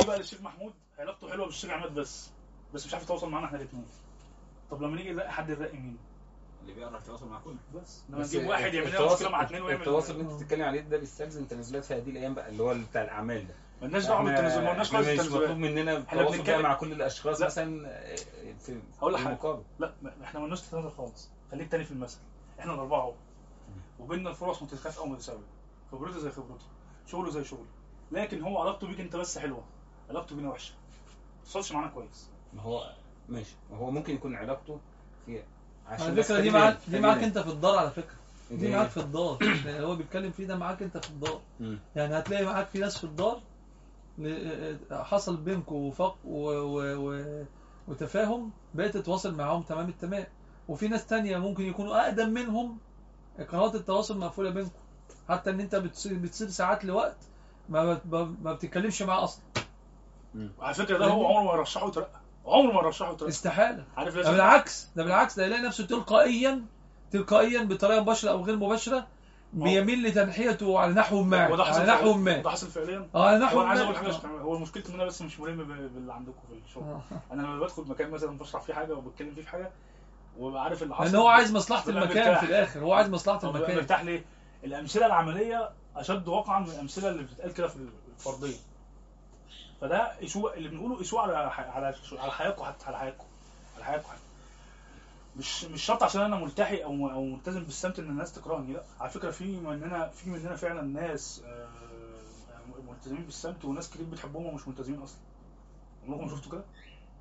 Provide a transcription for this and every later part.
بقى للشيخ محمود علاقته حلوه بالشيخ عماد بس بس مش عارف يتواصل معانا احنا الاثنين طب لما نيجي نلاقي حد نلاقي مين اللي بيعرف يتواصل مع كل بس لما بس نجيب واحد يعمل لنا التواصل- مشكله مع اثنين ويعمل التواصل اللي انت بتتكلم عليه ده بيستلزم تنازلات في هذه الايام بقى اللي هو بتاع الاعمال ده مالناش دعوه احنا- بالتنازل ما قلناش احنا خالص مش مطلوب التنازلات مننا احنا التواصل بقى بنتكلم- مع كل الاشخاص لا. مثلا آه، في هقول لك في حاجة. المقابل لا ما- احنا مالناش تنازل خالص خليك تاني في المثل احنا الاربعه اهو وبيننا الفرص متكافئه ومتساويه خبرته زي خبرته شغله زي شغلي لكن هو علاقته بيك انت بس حلوه علاقته بينا وحشه ما توصلش معانا كويس ما هو ماشي ما هو ممكن يكون علاقته في على بس فكره دي خلينا- معاك دي خلينا- معاك انت في الدار على فكره دي إيه؟ معاك في الدار يعني هو بيتكلم فيه ده معاك انت في الدار مم. يعني هتلاقي معاك في ناس في الدار ل- حصل بينكم وفق و... و... و... وتفاهم بقيت تتواصل معاهم تمام التمام وفي ناس تانية ممكن يكونوا أقدم منهم قنوات التواصل مقفولة بينكم حتى ان انت بتصير, بتصير ساعات لوقت ما, بت- ما ما بتتكلمش معاه اصلا على فكره ده هو عمره ما يرشحه يترقى عمره ما يرشحه يترقى استحالة عارف ده لازم بالعكس ده بالعكس ده يلاقي نفسه تلقائيا تلقائيا بطريقة مباشرة او غير مباشرة بيميل لتنحيته على نحو ما وده حصل على نحو فعليا. ما ده حصل فعليا اه على نحو هو انا عايز ما اقول حاجه عشان هو مشكلتي ان انا بس مش ملم ب- باللي عندكم في الشغل آه. انا لما بدخل مكان مثلا بشرح فيه حاجه وبتكلم فيه في حاجه وببقى عارف اللي حصل لان هو عايز مصلحة ببقى المكان مرتاح. في الاخر هو عايز مصلحة طب ببقى المكان مرتاح ليه؟ الامثله العمليه اشد وقعا من الامثله اللي بتتقال كده في الفرديه فده قيسوه اللي بنقوله قيسوه على ح- على على حياتكم حتى على حياتكم على حياتكم حتى مش مش شرط عشان انا ملتحي او او ملتزم بالسمت ان الناس تكرهني لا على فكره في مننا في مننا فعلا ناس آه، ملتزمين بالسمت وناس كتير بتحبهم ومش ملتزمين اصلا عمركم شفتوا كده؟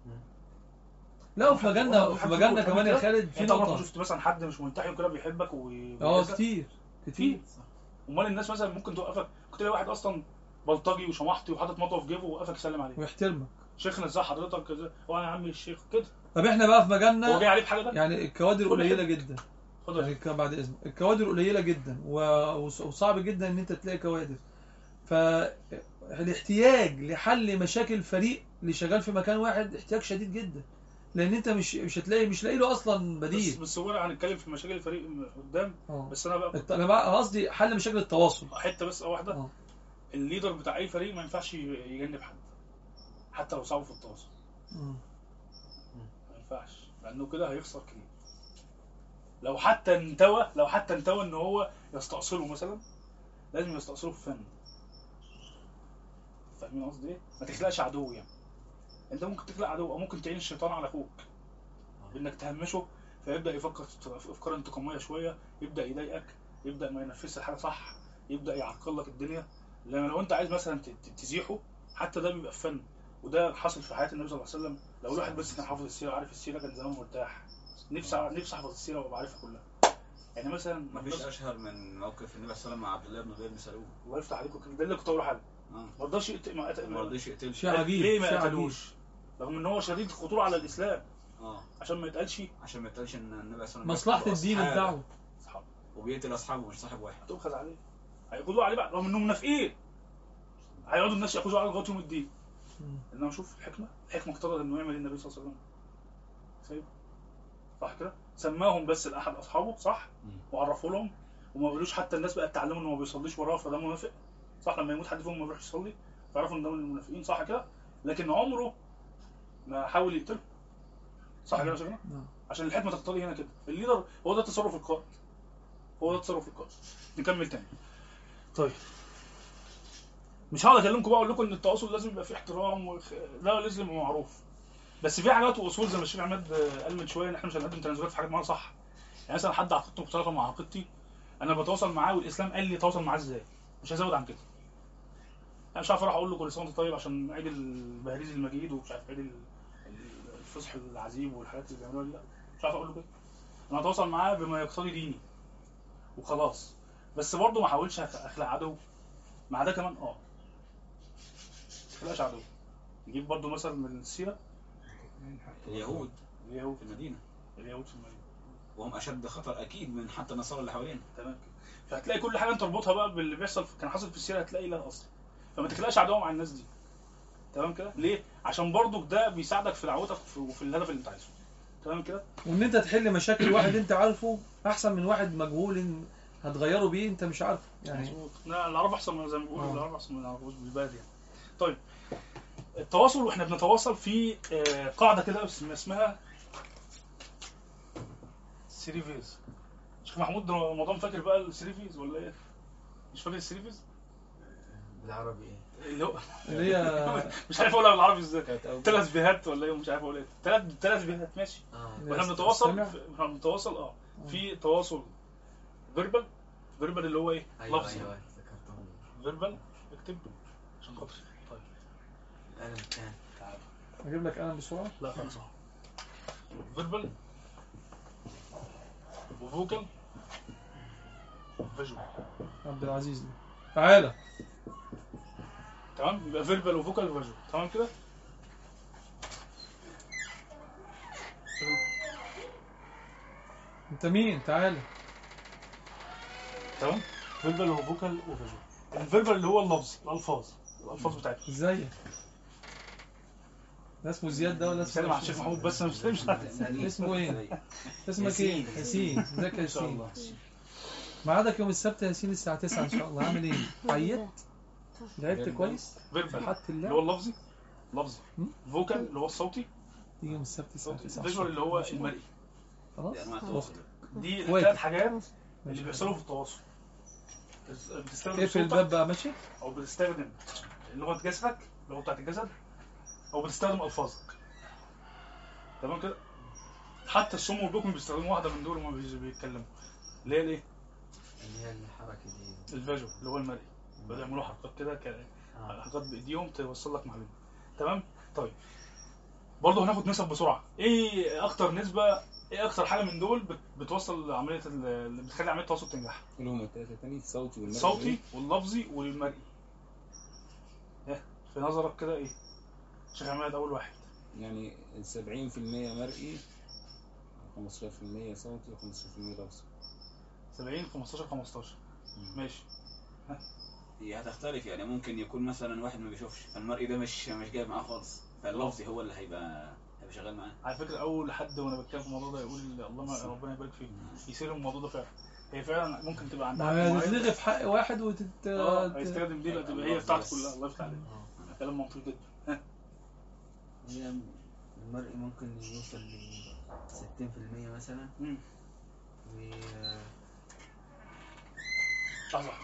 لا وفي مجالنا عمركم في حد مجالنا فيكم كمان يا كده؟ خالد في انت عمرك ما نقطة شفت مثلا حد مش ملتحي وكده بيحبك و اه كتير كتير امال الناس مثلا ممكن توقفك كنت تلاقي واحد اصلا بلطجي وشمحطي وحاطط مطوه في جيبه ووقفك يسلم عليك ويحترمك شيخنا ازاي حضرتك كده هو انا يا عمي الشيخ كده طب احنا بقى في هو جاي مجالنا عليه بحاجه ده يعني الكوادر كل قليلة حتة. جدا اتفضل يعني ك- بعد اذنك الكوادر قليله جدا و- وص- وصعب جدا ان انت تلاقي كوادر فالاحتياج لحل مشاكل فريق اللي شغال في مكان واحد احتياج شديد جدا لان انت مش مش هتلاقي مش لاقي له اصلا بس بديل بس هو هنتكلم في مشاكل الفريق قدام اه بس انا بقى الت- انا بقى قصدي حل مشاكل التواصل حته بس او واحده اه الليدر بتاع اي فريق ما ينفعش يجنب حد حتى لو صعب في التواصل مم. ما ينفعش لانه كده هيخسر كتير لو حتى انتوى لو حتى انتوى ان هو يستأصله مثلا لازم يستأصله في فن فاهمين قصدي ايه؟ ما تخلقش عدو يعني انت ممكن تخلق عدو او ممكن تعين الشيطان على اخوك بانك تهمشه فيبدا يفكر في افكار انتقاميه شويه يبدا يضايقك يبدا ما ينفذش الحاجه صح يبدا يعرقل لك الدنيا لما لو انت عايز مثلا ت- ت- تزيحه حتى ده بيبقى في فن وده حصل في حياه النبي صلى الله عليه وسلم لو الواحد بس كان حافظ السيره عارف السيره كان زمان مرتاح نفسي أع- نفسي احفظ السيره وابقى عارفها كلها يعني مثلا مفيش اشهر من موقف النبي صلى الله عليه وسلم مع عبد الله بن غير بن سلول الله يفتح عليكم كده ده اللي كنت اقوله حاجه اه ما رضاش يقتل ما قتل- ما رضيش يقتله شيء عجيب ليه ما شيء عجيب قتلوش رغم ان هو شديد الخطوره على الاسلام اه عشان ما يتقالش عشان ما يتقالش ان النبي صلى الله عليه وسلم مصلحه بيقتل الدين أصحابه بتاعه اصحابه وبيقتل اصحابه مش صاحب واحد هتؤخذ عليه هيقولوا عليه بقى رغم انهم منافقين هيقعدوا الناس ياخذوا على لغايه يوم الدين مم. انما شوف الحكمه الحكمه اقتضت انه يعمل النبي صلى الله عليه وسلم سيب صح كده سماهم بس لاحد اصحابه صح مم. وعرفوا لهم وما قالوش حتى الناس بقت تعلموا انه ما بيصليش وراه فده منافق صح لما يموت حد فيهم ما بيروحش يصلي فيعرفوا ان ده من المنافقين صح كده لكن عمره ما حاول يقتله صح كده يا شيخنا نعم. عشان الحكمه تقتضي هنا كده الليدر هو ده تصرف القائد هو ده تصرف القائد نكمل تاني طيب مش هقعد اكلمكم بقى اقول لكم ان التواصل لازم يبقى فيه احترام وخ... لا لازم يبقى معروف بس في حاجات واصول زي ما الشيخ عماد آه، قال من شويه ان احنا مش هنقدم تنازلات في حاجات معينه صح يعني مثلا حد عقيدته مختلفه مع عقيدتي انا بتواصل معاه والاسلام قال لي تواصل معاه ازاي مش هزود عن كده انا مش عارف اروح اقول له كل سنه وانت طيب عشان عيد البهريز المجيد ومش عارف عيد ال- ال- الفصح العزيب والحاجات اللي بيعملوها دي لا مش عارف اقول له كده انا هتواصل معاه بما يقتضي ديني وخلاص بس برضه ما احاولش أخ- اخلق عدو مع ده كمان اه ما تخلقش عدو نجيب برضه مثل من السيره اليهود اليهود في المدينه اليهود في المدينه وهم اشد خطر اكيد من حتى النصارى اللي حوالينا تمام كده فهتلاقي كل حاجه انت تربطها بقى باللي بيحصل كان حاصل في السيره هتلاقي لها اصل فما تخلقش عداوه مع الناس دي تمام كده ليه عشان برضك ده بيساعدك في دعوتك في- وفي الهدف اللي انت عايزه تمام كده وان انت تحل مشاكل واحد انت عارفه احسن من واحد مجهول إن هتغيره بيه انت مش عارفه يعني مظبوط لا العرب احسن من زي ما بيقولوا آه. العرب احسن من العرب بالبلد يعني طيب التواصل واحنا بنتواصل في آه، قاعده كده اسم- اسمها سيريفيز شيخ محمود رمضان فاكر بقى السيريفيز ولا ايه؟ مش فاكر السيريفيز؟ بالعربي ايه؟ اللي هو اللي هي مش عارف اقولها بالعربي ازاي كانت أول- ثلاث بيهات ولا ايه مش عارف اقول ايه ثلاث ثلاث بيهات ماشي اه واحنا بنتواصل استمع. في- احنا بنتواصل اه في تواصل فيربال فيربال اللي هو ايه؟ ايوه لفظي ايوه ذكرتهم فيربال اكتب عشان خاطري طيب القلم كان تعال اجيب لك قلم بسرعه لا خلاص اهو فيربال وفوكال وفيجوال عبد العزيز ده تعالى تمام يبقى فيربال وفوكال وفيجوال تمام كده انت مين تعالى تمام فيربال وفوكال وفيجوال الفيربال اللي هو اللفظ الالفاظ الالفاظ بتاعتنا ازيك ده اسمه زياد ده ولا اسمه سلم على الشيخ محمود بس انا مش مش اسمه ايه؟ اسمك ايه؟ ياسين. ياسين ازيك يا ان شاء ياسين الله ميعادك يوم السبت يا ياسين الساعة 9 ان شاء الله عامل ايه؟ عيت؟ لعبت كويس؟ فيربال حط اللي هو الله اللفظي لفظي مم. فوكال اللي هو الصوتي تيجي يوم السبت الساعة 9 فيجوال اللي هو المرئي خلاص؟ دي انواع أخت. تواصل دي كويس. الثلاث حاجات اللي بيحصلوا في التواصل بتستخدم اقفل صوتك الباب بقى ماشي؟ او بتستخدم لغه جسدك اللغه بتاعت الجسد او بتستخدم الفاظك تمام كده حتى الصم والبكم بيستخدموا واحده من دول وما بيز- بيتكلموا اللي هي الايه اللي هي الحركه دي الفيجوال اللي هو المرئي بيعملوا حركات كده ك- اه حركات بايديهم توصل لك معلومه تمام طيب برضه هناخد نسب بسرعه ايه اكتر نسبه ايه اكتر حاجه من دول بت- بتوصل عمليه ال- اللي بتخلي عمليه التواصل تنجح اللي هم التلاتة تاني الصوتي والمرئي الصوتي واللفظي والمرئي ايه في نظرك كده ايه شيخ عماد اول واحد يعني سبعين في المية مرئي خمستاشر في المية صوتي وخمستاشر في المية لفظي 70 15 15 ماشي هي هتختلف يعني ممكن يكون مثلا واحد ما بيشوفش فالمرئي ده مش مش جايب معاه خالص فاللفظي هو اللي هيبقى هيبقى شغال معاه على فكره اول حد وانا بتكلم في الموضوع ده يقول الله ما ربنا يبارك فيه يصير الموضوع ده فعلا هي فعلا ممكن تبقى عند حد ما معين. هتلغي في حق واحد وتت اه ت- هيستخدم دي لا تبقى هي بتاعته كلها الله يفتح عليك كلام منطقي جدا ها هي المرئي ممكن يوصل ل 60% مثلا مم. و صح صح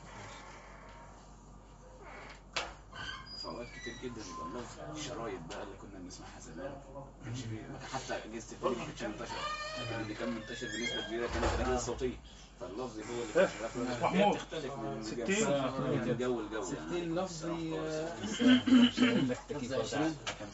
في اوقات كتير جدا يبقى اللفظ الشرايط بقى اللي كنا بنسمعها زمان ما كانش فيه حتى اجهزه الفيديو ما كانتش منتشره لكن اللي كان منتشر بنسبه كبيره كانت الاجهزه الصوتيه فاللفظ هو اللي كان شغال في محمود. هي بتختلف من 60. من جو لجو 60 لفظي آه، مش هقول لك تكييف لفظي ولا 20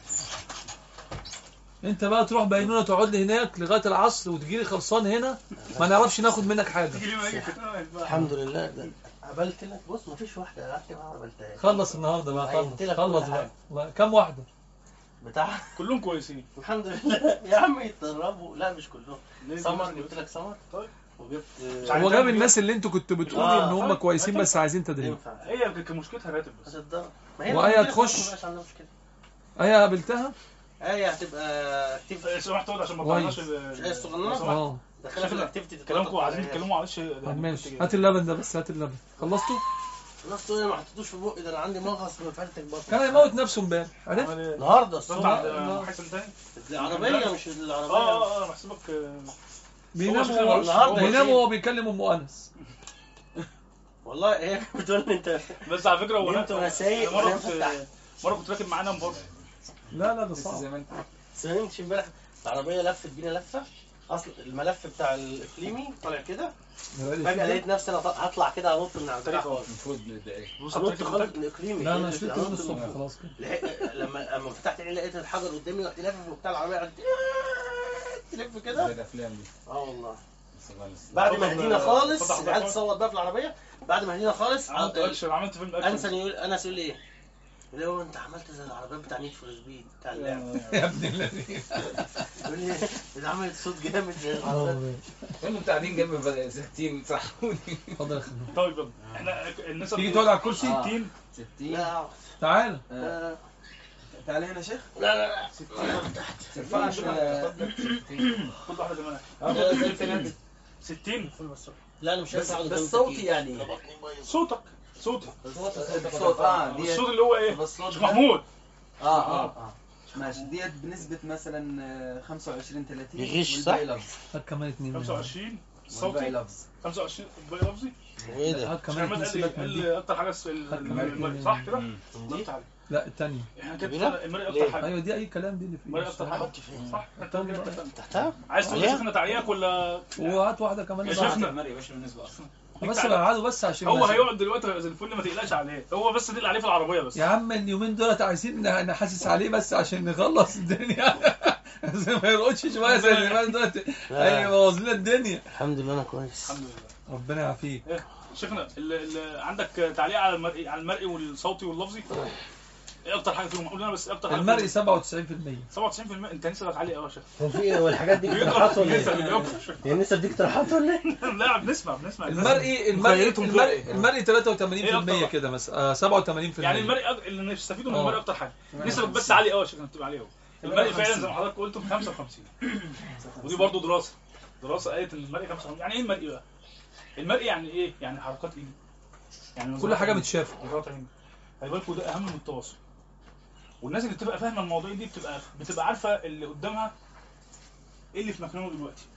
انت بقى تروح بينونة تقعد لي هناك لغاية العصر وتجي لي خلصان هنا ما نعرفش ناخد منك حاجة تيجي لي ما يجي كده ما ينفعش. الحمد لله ده قابلت لك بص مفيش واحده قعدت معاها ما قابلتهاش خلص النهارده بقى عينت خلص لك خلص كل بقى حاجة. والله كم واحدة؟ بتاع كلهم كويسين الحمد لله يا عم يتدربوا لا مش كلهم ليه؟ سمر جبت لك سمر طيب. وجبت مش عارف. هو جاب الناس اللي انتوا كنتوا بتقولوا آه، ان هم طيب. كويسين بس عايزين تدريب ينفع هي كان مشكلتها راتب بس هتتدرب ما وآية لو كده تخش؟ خلاص مبقاش عندنا مشكله ايه قابلتها؟ ايه هتبقى اكتيف إيه، سمحت تقعد عشان ما كويس. طلعناش مش هي الصغننه؟ اه دخلها في الاكتيفيتي كلامكم عايزين تتكلموا معلش طب ماشي هات اللبن ده بس هات اللبن خلصتوا؟ خلاص تقول ما حطيتوش في بقي ده انا عندي مغص من فرتك بطن كان هيموت نفسه امبارح عرفت؟ عمل ايه؟ النهارده رد الصبح عند لا. محسن تاني؟ العربيه مش اه العربيه اه اه انا بحسبك آه، بينام شكله وهو النهاردة بينام يا وهو بيكلم ام انس والله هي بتقول لي انت بس على فكره هو نمت وأنا سايق مره وأنا كنت فتحت. مره كنت راكب معانا برضه لا لا ده لسه صعب زي ما انت سلمتش امبارح العربيه لفت بينا لفه اصل الملف بتاع الاقليمي طالع كده فجاه لقيت نفسي انا طا- هطلع كده هنط من على البتاع خالص المفروض ندعي بص هنط على خالص التراك من الاقليمي لا انا لقيت- شلت هنط من الصبح من- خلاص كده لحق- لما لما فتحت عيني لقيت الحجر قدامي رحت لافف وبتاع العربيه قعدت تلف زي كده الافلام دي اه والله بس الله يستر. بعد ما اتفضل، هدينا خالص اتفضل العيال حضرتك. تصوت بقى في العربيه بعد ما هدينا خالص عملت آه، اكشن عملت فيلم اكشن انسى يقول انس يقول لي ايه؟ يقول لي هو انت عملت زي العربيات بتاع نيد فور سبيد بتاع اللعب يا ابن الذين يقول لي ده عملت صوت جامد زي العربيات كانوا قاعدين جنب بقى ساكتين صحوني اتفضل يا خدام طيب يلا احنا النسب تيجي تقعد على الكرسي 60 لا 60 أقعد. تعال آه، تعال هنا يا شيخ لا لا لا ما ينفعش كل واحده زمان اه 60 لا انا مش بس هينفع أقعد بس قدام صوتي التكييف. يعني أنا بطني بايظ صوتك صوتي صوت اه دي الصوت اللي هو ايه بس صوت مش ده- محمود اه اه اه ماشي ديت بنسبة مثلا آه، 25 30 يغش، والباقي صح؟ لفظ هات كمان اتنين منهم. 25 والباقي صوتي لفظ 25 باقي لفظي وايه ده؟ هات كمان عماد اتنين قال سيبك من لي دي قال لي اكتر حاجه الس- ال- هات كمان المرئي اتنين. صح كده؟ مم. ضغط عليه لا التانية احنا كده كبيرة؟ اتفقنا المرئي ليه؟ اكتر حاجه ايوه دي اي كلام دي اللي فيه المرئي اكتر حاجه حط فين؟ صح انت قول لي بقى تاني. تحتها؟ عايز تقول لي عليها؟ سخنه تعليقك ولا وهات واحده كمان يا نضحك. شيخنا. المرء يا باشا بالنسبه اصلا بس بقعده بس عشان هو ماشي. هيقعد دلوقتي زي الفل ما تقلقش عليه هو بس تقل عليه في العربيه بس يا عم اليومين دولت عايزين ن- نحسس عليه بس عشان نخلص الدنيا زي ما يرقدش شويه زي اليومين دولت هيبوظ لنا الدنيا الحمد لله انا كويس الحمد لله ربنا يعافيك ايه شيخنا ال- ال- عندك تعليق على المرئي على المرئي والصوتي واللفظي ايه اكتر حاجه فيهم قول لنا بس ايه اكتر حاجه المرئي فيهم؟ 97% 97% انت نسبك عاليه قوي يا شيخ هو في ايه والحاجات دي اقتراحات ولا بيقرا ايه؟ بيقرا هي لسه دي اقتراحات ولا ايه؟ لا بنسمع بنسمع المرئي المرئي مخيلتهم المرئي, فوق. المرئي إيه 83% أكتر؟ كده مثلا آه 87% يعني المرئي أك- اللي نستفيده من آه. المرئي اكتر حاجه نسبك بس عاليه قوي يا شيخ بتبقى عاليه قوي المرئي فعلا زي ما حضرتك قلت 55 ودي برضو دراسه دراسه قالت ان المرئي 55 يعني ايه المرئي بقى؟ المرئي يعني ايه؟ يعني حركات ايدي يعني كل حاجه متشافه نظرات عين خلي بالكوا ده اهم من التواصل والناس اللي بتبقى فاهمه المواضيع دي بتبقى بتبقى عارفه اللي قدامها ايه اللي في مكانه دلوقتي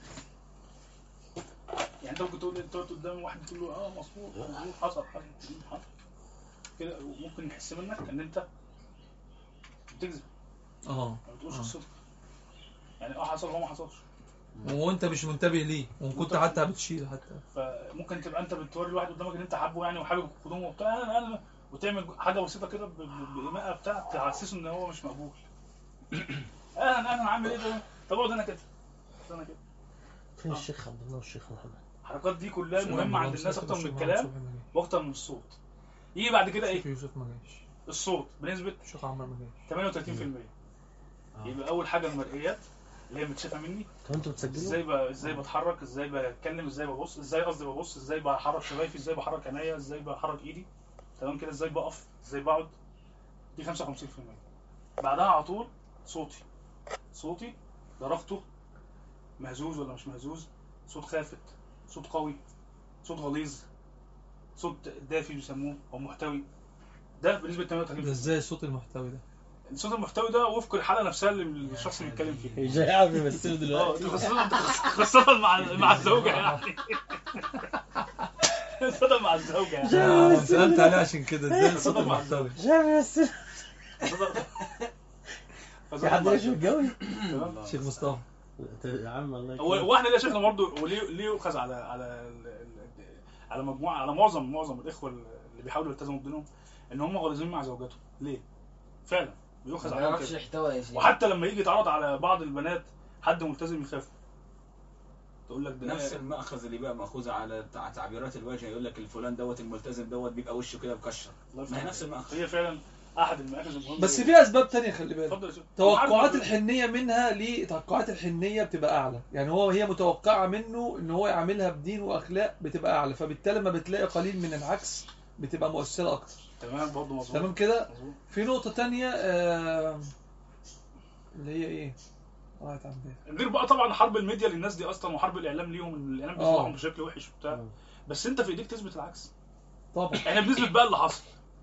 يعني انت ممكن تقول تقعد قدام واحد تقول له اه مظبوط مظبوط حصل حصل حصل كده ممكن يحس منك ان انت بتكذب اه ما بتقولش آه. الصدق يعني اه حصل هو ما حصلش وانت مش منتبه ليه وكنت حتى بتشيل حتى فممكن تبقى انت بتوري الواحد قدامك ان انت حابه يعني وحابب قدومه وبتاع انا انا وتعمل حاجه بسيطه كده ب- ب- بايماءه بتاع تحسسه ان هو مش مقبول انا انا عامل ايه ده طب اقعد انا كده اقعد انا كده فين الشيخ عبد الله والشيخ محمد؟ الحركات دي كلها مهمه عند الناس اكتر من الكلام واكتر من الصوت يجي بعد كده الشيخ ايه يوسف ما جاش الصوت بنسبه الشيخ عمر ما جاش 38% يبقى اول حاجه المرئيات اللي هي متشافه مني طب انتوا بتسجلوا؟ ازاي ب... ازاي بتحرك ازاي بتكلم ازاي ببص ازاي قصدي ببص ازاي بحرك شفايفي ازاي بحرك عينيا ازاي بحرك ايدي تمام كده ازاي بقف ازاي بقعد دي 55% بعدها على طول صوتي صوتي درجته مهزوز ولا مش مهزوز صوت خافت صوت قوي صوت غليظ صوت دافي بيسموه او محتوي ده بنسبه 38% ده ازاي الصوت المحتوي ده الصوت المحتوي ده وفق الحاله نفسها اللي الشخص اللي بيتكلم فيها ازاي يعرف يمثلوا اه دلوقتي؟ خاصة خاصة مع مع الزوجة يعني خاصة مع الزوجة يعني آه، سألت عليه عشان كده ازاي الصوت صدق مع المحتوي مش عارف يمثل خاصة في حد مع ليش الزوجة. متجوز؟ تمام؟ شيخ مصطفى يا عم الله هو يكرمك هو احنا ليه شيخنا برضه وليه ليه يؤخذ على على ال- ال- على مجموعة على معظم معظم الإخوة اللي بيحاولوا يلتزموا بدينهم إن هم غليظين مع زوجاتهم ليه؟ فعلا بيؤخذ ما عليهم يعرفش كده يحتوى يا شيخ وحتى لما يجي يتعرض على بعض البنات حد ملتزم يخاف تقول لك ده نفس المأخذ اللي بقى مأخوذ على تع- تعبيرات الوجه يقول لك الفلان دوت الملتزم دوت بيبقى وشه كده مكشر الله ما هي يفتح نفس عليك. المأخذ هي فعلا أحد المآخذ المهمة بس جداً. في اسباب تانية خلي بالك اتفضل يا شيخ. توقعات عارف- الحنية منها ليه توقعات الحنية بتبقى أعلى يعني هو هي متوقعة منه إن هو يعملها بدين وأخلاق بتبقى أعلى فبالتالي لما بتلاقي قليل من العكس بتبقى مؤثرة أكتر تمام برضه مظبوط تمام كده مظبوط. في نقطة تانية آه اللي هي إيه؟ راحت عن بالي غير بقى طبعا حرب الميديا للناس دي اصلا وحرب الاعلام ليهم إن الاعلام آه. بيطلعهم بشكل وحش وبتاع آه. بس انت في ايديك تثبت العكس طبعا احنا بنثبت بقى اللي حصل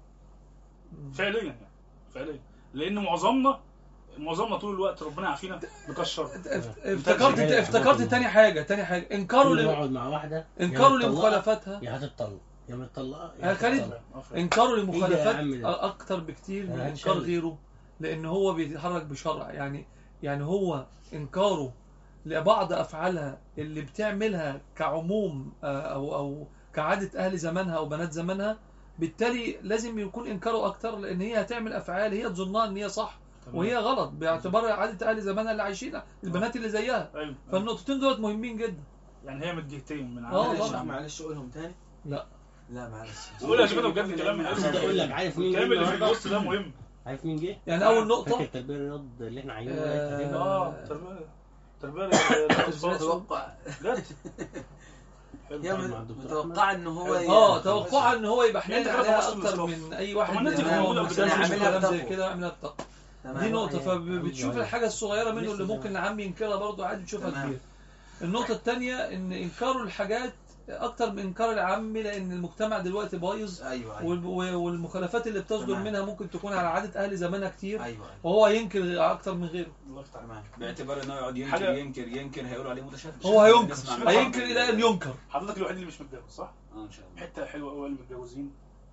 فعليا يعني فعليا لان معظمنا معظمنا طول الوقت ربنا يعافينا مكشر اف- افتكرت افتكرت تاني حاجة تاني حاجة إنكاره كل ما ل... اقعد مع واحده إنكاره يا متطلقة لمخالفاتها يا هتطلق يا متطلقه يا خالد. هتطلق. انكاره إيه ده يا لمخالفات عم ده؟ اكتر بكتير من أنا انكار هتشل. غيره لان هو بيتحرك بشرع يعني يعني هو انكاره لبعض افعالها اللي بتعملها كعموم آه، او او كعاده اهل زمانها او بنات زمانها بالتالي لازم يكون انكاره اكتر لان هي هتعمل افعال هي تظنها ان هي صح وهي غلط باعتبار عاده اهل زمانها اللي عايشينها البنات اللي زيها ايوه فالنقطتين دول مهمين جدا يعني هي من الجهتين من آه، عندنا معلش طبعا. معلش قولهم تاني لا. لا معلش قول يا شباب بجد كلام عايز اقول لك عارف مين جه الكلام اللي في النهارده؟ الوسط ده مهم عارف مين جه؟ يعني اول فاكر نقطه التربيه الرياض اللي احنا عايزينه آه. اه تربيه تربيه الاطفال متوقع بجد هي مع من- الدكتور متوقع ان هو ي- اه توقعها ان هو يبقى يعني حنين انت كده عليها بص اكتر للصف. من اي واحد طب ما الناس من اللي موجودة هو قدام مسلسل يعملها كلام زي بتقوى. كده يعملها بتقوى تمام. دي نقطة أيوة. فبتشوف أيوة. الحاجة الصغيرة منه اللي لسه ممكن العام ينكرها برضه عادي تشوفها تمام. كبيرة النقطة الثانية ان انكاره الحاجات اكتر من انكار العام لان المجتمع دلوقتي بايظ ايوه ايوه وال- و- والمخالفات اللي بتصدر تمام. منها ممكن تكون على عاده اهل زمانها كتير ايوه ايوه وهو ينكر اكتر من غيره الله يفتح عليك. تمام باعتبار انه يقعد ينكر حاجة- ينكر ينكر هيقولوا عليه متشدد هو هينكر نسمع هينكر منه. الى ان ينكر حضرتك الوحيد اللي مش متجوز صح؟ اه ان شاء الله حته حلوه قوي المتجوزين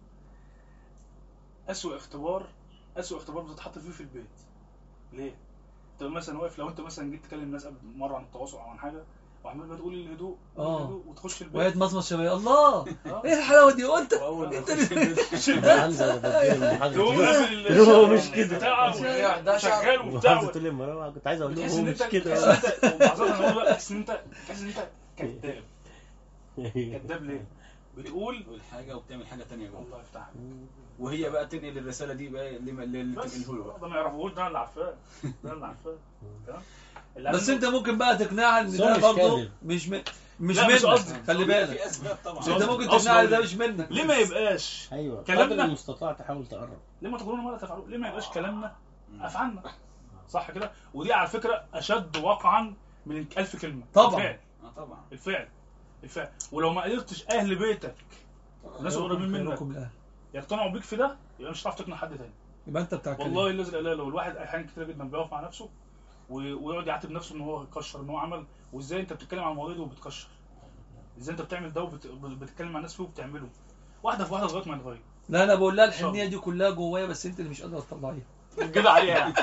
اسوء اختبار اسوء اختبار بتتحط فيه في البيت ليه؟ انت مثلا واقف لو انت مثلا جيت تكلم الناس قبل مره عن التواصل او عن حاجه وعمال بتقول الهدوء آه. الهدوء وتخش في وهي البيت تمصمص شويه الله آه. ايه الحلاوه دي وانت واول ما انت يخش البيت حمزه بدي المحاضره تقوم دي. قافل اللي هو مش الشاشة كده. بتاع شغال وبتاع وحمزه تقول لي ما كنت عايز اقول له بتحس هو ان مش انت كده تحس ان انت وبعضها انا بقول بقى تحس ان انت تحس ان انت كذاب كذاب ليه؟ بتقول تقول حاجه وبتعمل حاجه ثانيه جوه الله يفتح عليك وهي بقى تنقل الرساله دي بقى اللي اللي بس تنقله له بقى ده ما يعرفوش ده أنا اللي عارفاه ده أنا اللي عارفاه تمام؟ اللي بس عنده- انت ممكن بقى تقنعها ان بس ده هو مش برضه كاذب. مش م... مش لا، مش منك قصدي. خلي بالك في اسباب طبعا مش انت قصدي. ممكن قصدي تقنعها ان أقول ده إيه؟ مش منك ليه ما يبقاش ايوه كلامنا- قدر المستطاع تحاول تقرب ليه ما تقولون ولا تفعلون ليه ما يبقاش كلامنا افعالنا صح كده ودي على فكره اشد وقعا من ألف كلمه طبعا. الفعل اه طبعا الفعل الفعل ولو ما قدرتش اهل بيتك الناس القريبين منك خيركم الأهل. يقتنعوا بيك في ده يبقى مش هتعرف تقنع حد تاني يبقى انت بتاع والله الذي لا اله الا هو الواحد احيانا كتير جدا بيقف مع نفسه و- ويقعد يعاتب نفسه ان هو يكشر ان هو عمل وازاي انت بتتكلم عن المواضيع دي وبتكشر ازاي انت بتعمل ده وبتتكلم مع الناس فيه وبتعمله واحده في واحده لغايه ما يتغير لا انا بقول لها الحنيه دي كلها جوايا بس انت اللي مش قادره تطلعيها كده عليها يعني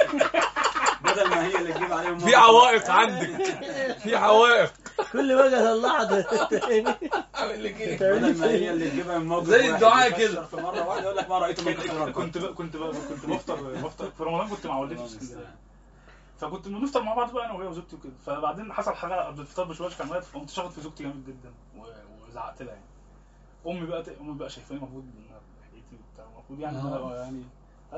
بدل ما هي اللي تجيب عليهم في عوائق عندك في عوائق كل ما اجي اطلعها تاني بدل ما هي اللي تجيبها من موقف زي واحد الدعاء يكشر كده. في مره واحده يقول لك ما رايته من اكثر كنت ب... كنت ب... كنت بفطر بفطر في رمضان كنت مع والدتي في اسكندريه فكنت بنفطر مع بعض بقى انا وهي وزوجتي وكده فبعدين حصل حاجه قبل الفطار بشويه كان واقف فقمت شاطط في زوجتي جامد جدا و- وزعقت لها يعني امي بقى امي بقى شايفاني المفروض ان أنا حقيقتي وبتاع المفروض يعني إن انا يعني ها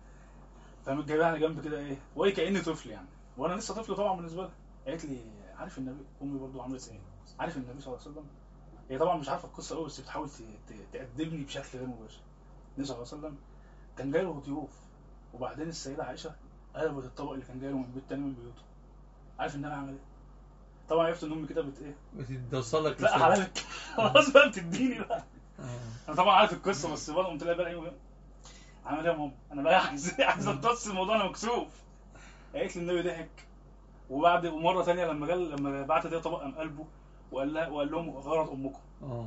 فقامت جايباها كجنب كده ايه وهي كاني طفل يعني وانا لسه طفل طبعا بالنسبه لها قالت لي عارف النبي امي برضو عملت ايه عارف النبي صلى الله عليه وسلم هي طبعا مش عارفه القصه قوي بس بتحاول ت- ت- تقدمني بشكل غير مباشر النبي صلى الله عليه وسلم كان جاي له ضيوف وبعدين السيده عائشه قلبت الطبق اللي كان جاي له من بيت تاني من بيوته عارف النبي عمل ايه؟ طبعا عرفت ان امي كده بت ايه؟ بتوصل لك لا رسالة. حلالك خلاص بقى بتديني بقى آه. انا طبعا عارف القصه بس برضه قمت لها بقى ايه عامل ايه يا ماما؟ انا بقى عايز عايز امتص الموضوع انا مكسوف قالت لي النبي ضحك وبعد ومره ثانيه لما جال لما بعت ده طبق قام قلبه وقال لها وقال لهم غلط امكم اه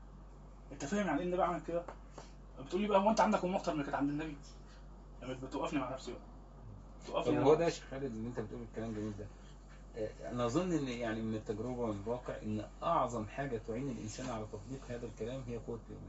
انت فاهم يعني ايه النبي عمل كده؟ بتقول لي بقى هو انت عندك ام اكتر من اللي كانت عند النبي؟ قامت بتوقفني مع نفسي بقى طب توقفني هو أنا. ده يا شيخ خالد اللي انت بتقول الكلام جميل ده آه، انا اظن ان يعني من التجربه ومن الواقع ان اعظم حاجه تعين الانسان على تطبيق هذا الكلام هي قوه الايمان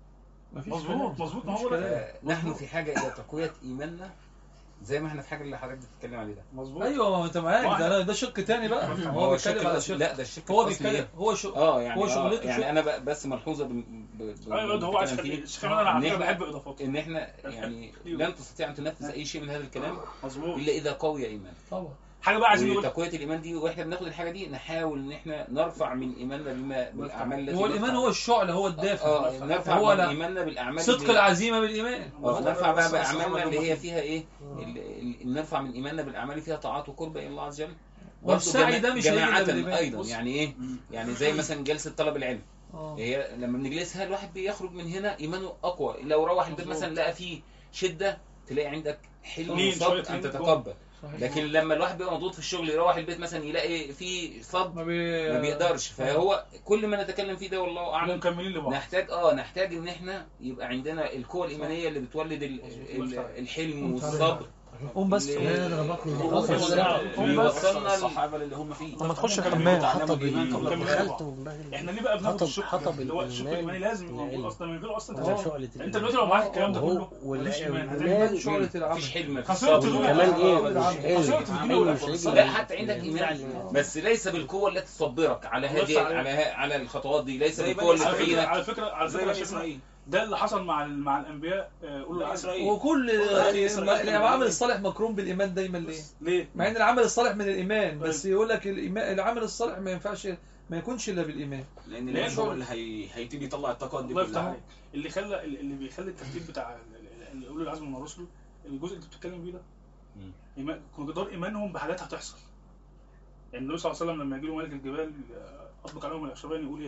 مفيش مظبوط كلام. مظبوط ما مفيش هو ده كلام. آه، نحن في حاجه الى تقويه ايماننا زي ما احنا في حاجه اللي حضرتك بتتكلم عليه ده مظبوط ايوه ما انت معاك ده ده شق تاني بقى هو الشق بيتكلم على الأصلي- شق لا ده الشق هو الأصلي بيتكلم هو شق اه يعني هو هو شغلته يعني شق. انا ب- بس ملحوظه ب... ب... ب... ايوه ده هو عايز بتكلم فيه، الشيخ كمان انا على إن فكره إحنا- بحب اضافاته ان احنا يعني لن تستطيع ان تنفذ اي شيء من هذا الكلام مظبوط الا اذا قوي ايمانك طبعا حاجه بقى عايزين نقول وتقويه الايمان دي واحنا بناخد الحاجه دي نحاول ان احنا نرفع من ايماننا بما بالاعمال التي هو الايمان هو الشعله هو الدافع اه نرفع هو من لا. ايماننا بالاعمال صدق اللي- العزيمه بالايمان اه نرفع بقى باعمالنا الصحابة اللي هي دول فيها ايه ال- ال- نرفع من ايماننا بالاعمال اللي فيها طاعات وقرب الى الله عز وجل برضه والسعي جما- ده مش هيجي إلا جماعة بالإيمان. ايضا بص. يعني ايه يعني زي مثلا جلسه طلب العلم اه هي لما بنجلسها الواحد بيخرج من هنا ايمانه اقوى لو روح البيت مظبوط. مثلا لقى فيه شده تلاقي عندك حلم لين وصبر شوية ان لين تتقبل صحيح. لكن لما الواحد بيبقى مضغوط في الشغل يروح البيت مثلا يلاقي فيه صبر ما, بي... ما بيقدرش فهو كل ما نتكلم فيه ده والله احنا اعلم مكملين لبعض نحتاج اه نحتاج ان احنا يبقى عندنا القوه الايمانيه اللي بتولد ال- ال- الحلم والصبر قوم بس اللي- لا لا انا بخرج هو بخرج ده بسرعه اللي وصلنا ل- الصحابه اللي هم فيه لما تخش كانوا الحمام. بيتعلموا حطب الإيمان قبل كمل. القرآن. دخلت والله احنا ليه بقى بناخد حطب- الشق حطب اللي هو الشق الإيمان الايماني لازم يبقى موجود العلم. اصلا من غيره اصلا انت هو مش شعلة انت دلوقتي لو معاك الكلام ده وهو- كله وال- مفيش ايمان والإيمان هتعمل شعلة العمل مفيش حلم مفيش خسرت صبر دول. كمان ايه آه، مش خسرت حلم في حلم الدنيا. مش هيجي لا حتى عندك ايمان يعني بس ليس بالقوه التي تصبرك على الله هذه يفتح عليك. على ه- على الخطوات دي ليس زي بالقوه بني اللي على فكره تعينك على فكره على زي فكره بني شيخنا، اسرائيل ده اللي حصل مع ال- مع الانبياء آه، قول بني له اسرائيل وكل والله إسرائيل كانوا العمل بيعملوا الصالح مكروم بالايمان دايما ليه؟ ليه؟ مع ان العمل الصالح من الايمان بس يقول لك الإيمان العمل الصالح ما ينفعش ما يكونش الا بالايمان لان لأن الإيمان هو هو- اللي هي... هيبتدي يطلع الطاقات دي الله يفتح كلها عليك اللي خلى اللي بيخلي الترتيب بتاع ال- اللي اولي العزم من الرسل الجزء اللي انت بتتكلم بيه ده مم. إيمان مقدار ايمانهم بحاجات هتحصل يعني النبي صلى الله عليه وسلم لما يجي له ملك الجبال آه، اطبق عليهم الاخشبين يقول ايه؟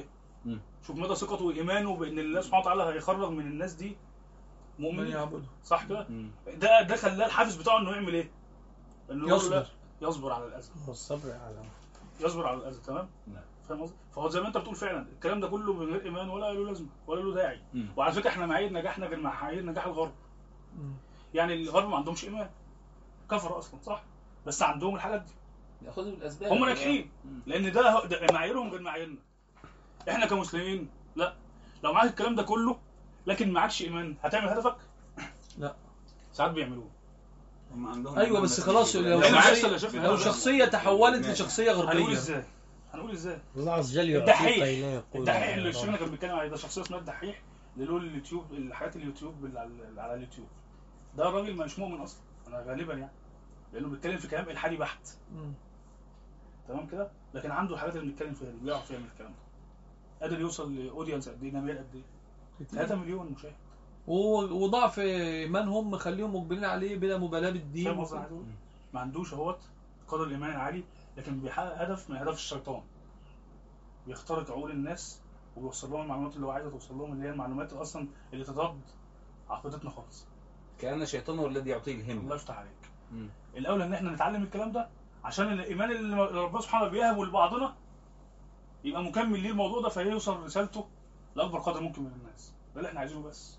مم. شوف مدى ثقته وايمانه بان الله سبحانه وتعالى هيخرج من الناس دي من مؤمن يعبده صح كده مم. ده ده خلاه الحافز بتاعه انه يعمل ايه انه يقول يصبر. لا، يصبر على الاذى والصبر على يصبر على الاذى تمام نعم. فاهم قصدي فهو زي ما انت بتقول فعلا الكلام ده كله من غير ايمان ولا له لازمه ولا له داعي مم. وعلى فكره احنا معايير نجاحنا غير معايير نجاح الغرب مم. يعني الغرب ما عندهمش ايمان كفروا اصلا صح بس عندهم الحاجات دي ياخذوا بالاسباب هم ناجحين مم. لان ده, ده معاييرهم غير معاييرنا احنا كمسلمين لا لو معاك الكلام ده كله لكن معكش ايمان هتعمل هدفك لا. ساعات بيعملوه هم عندهم ايوه بس خلاص لو لو معاش شخصية ولا شافني لو هذا. شخصية تحولت لشخصية هنقول غربية ازاي هنقول ازاي الله عز وجل الدحيح. يعطيك إليه يقول الدحيح اللي يا الشيخنا رب. كان بيتكلم عليه ده شخصيه اسمها الدحيح اللي له اليوتيوب الحاجات اليوتيوب اللي على, اللي على اليوتيوب ده راجل مش مؤمن اصلا انا غالبا يعني لانه بيتكلم في كلام الحادي بحت مم. تمام كده لكن عنده الحاجات اللي بنتكلم فيها دي بيعرف يعمل الكلام ده قادر يوصل لاودينس قد ايه جماهير قد ايه 3 مليون مشاهد و- وضعف ايمانهم مخليهم مقبلين عليه بلا مبالاة بالدين فاهم قصدي أنا عايز أقول؟ ما عندوش اهوت قدر الايمان العالي لكن بيحقق هدف من اهداف الشيطان بيخترق عقول الناس وبيوصل لهم المعلومات اللي هو عايزه توصل لهم اللي هي المعلومات اصلا اللي تضاد عقيدتنا خالص كان شيطانه الذي يعطيه الله الهمه يفتح عليك مم. الاولى ان احنا نتعلم الكلام ده عشان الايمان اللي ربنا سبحانه بيهبه لبعضنا يبقى مكمل ليه الموضوع ده فيوصل رسالته لاكبر قدر ممكن من الناس ده اللي احنا عايزينه بس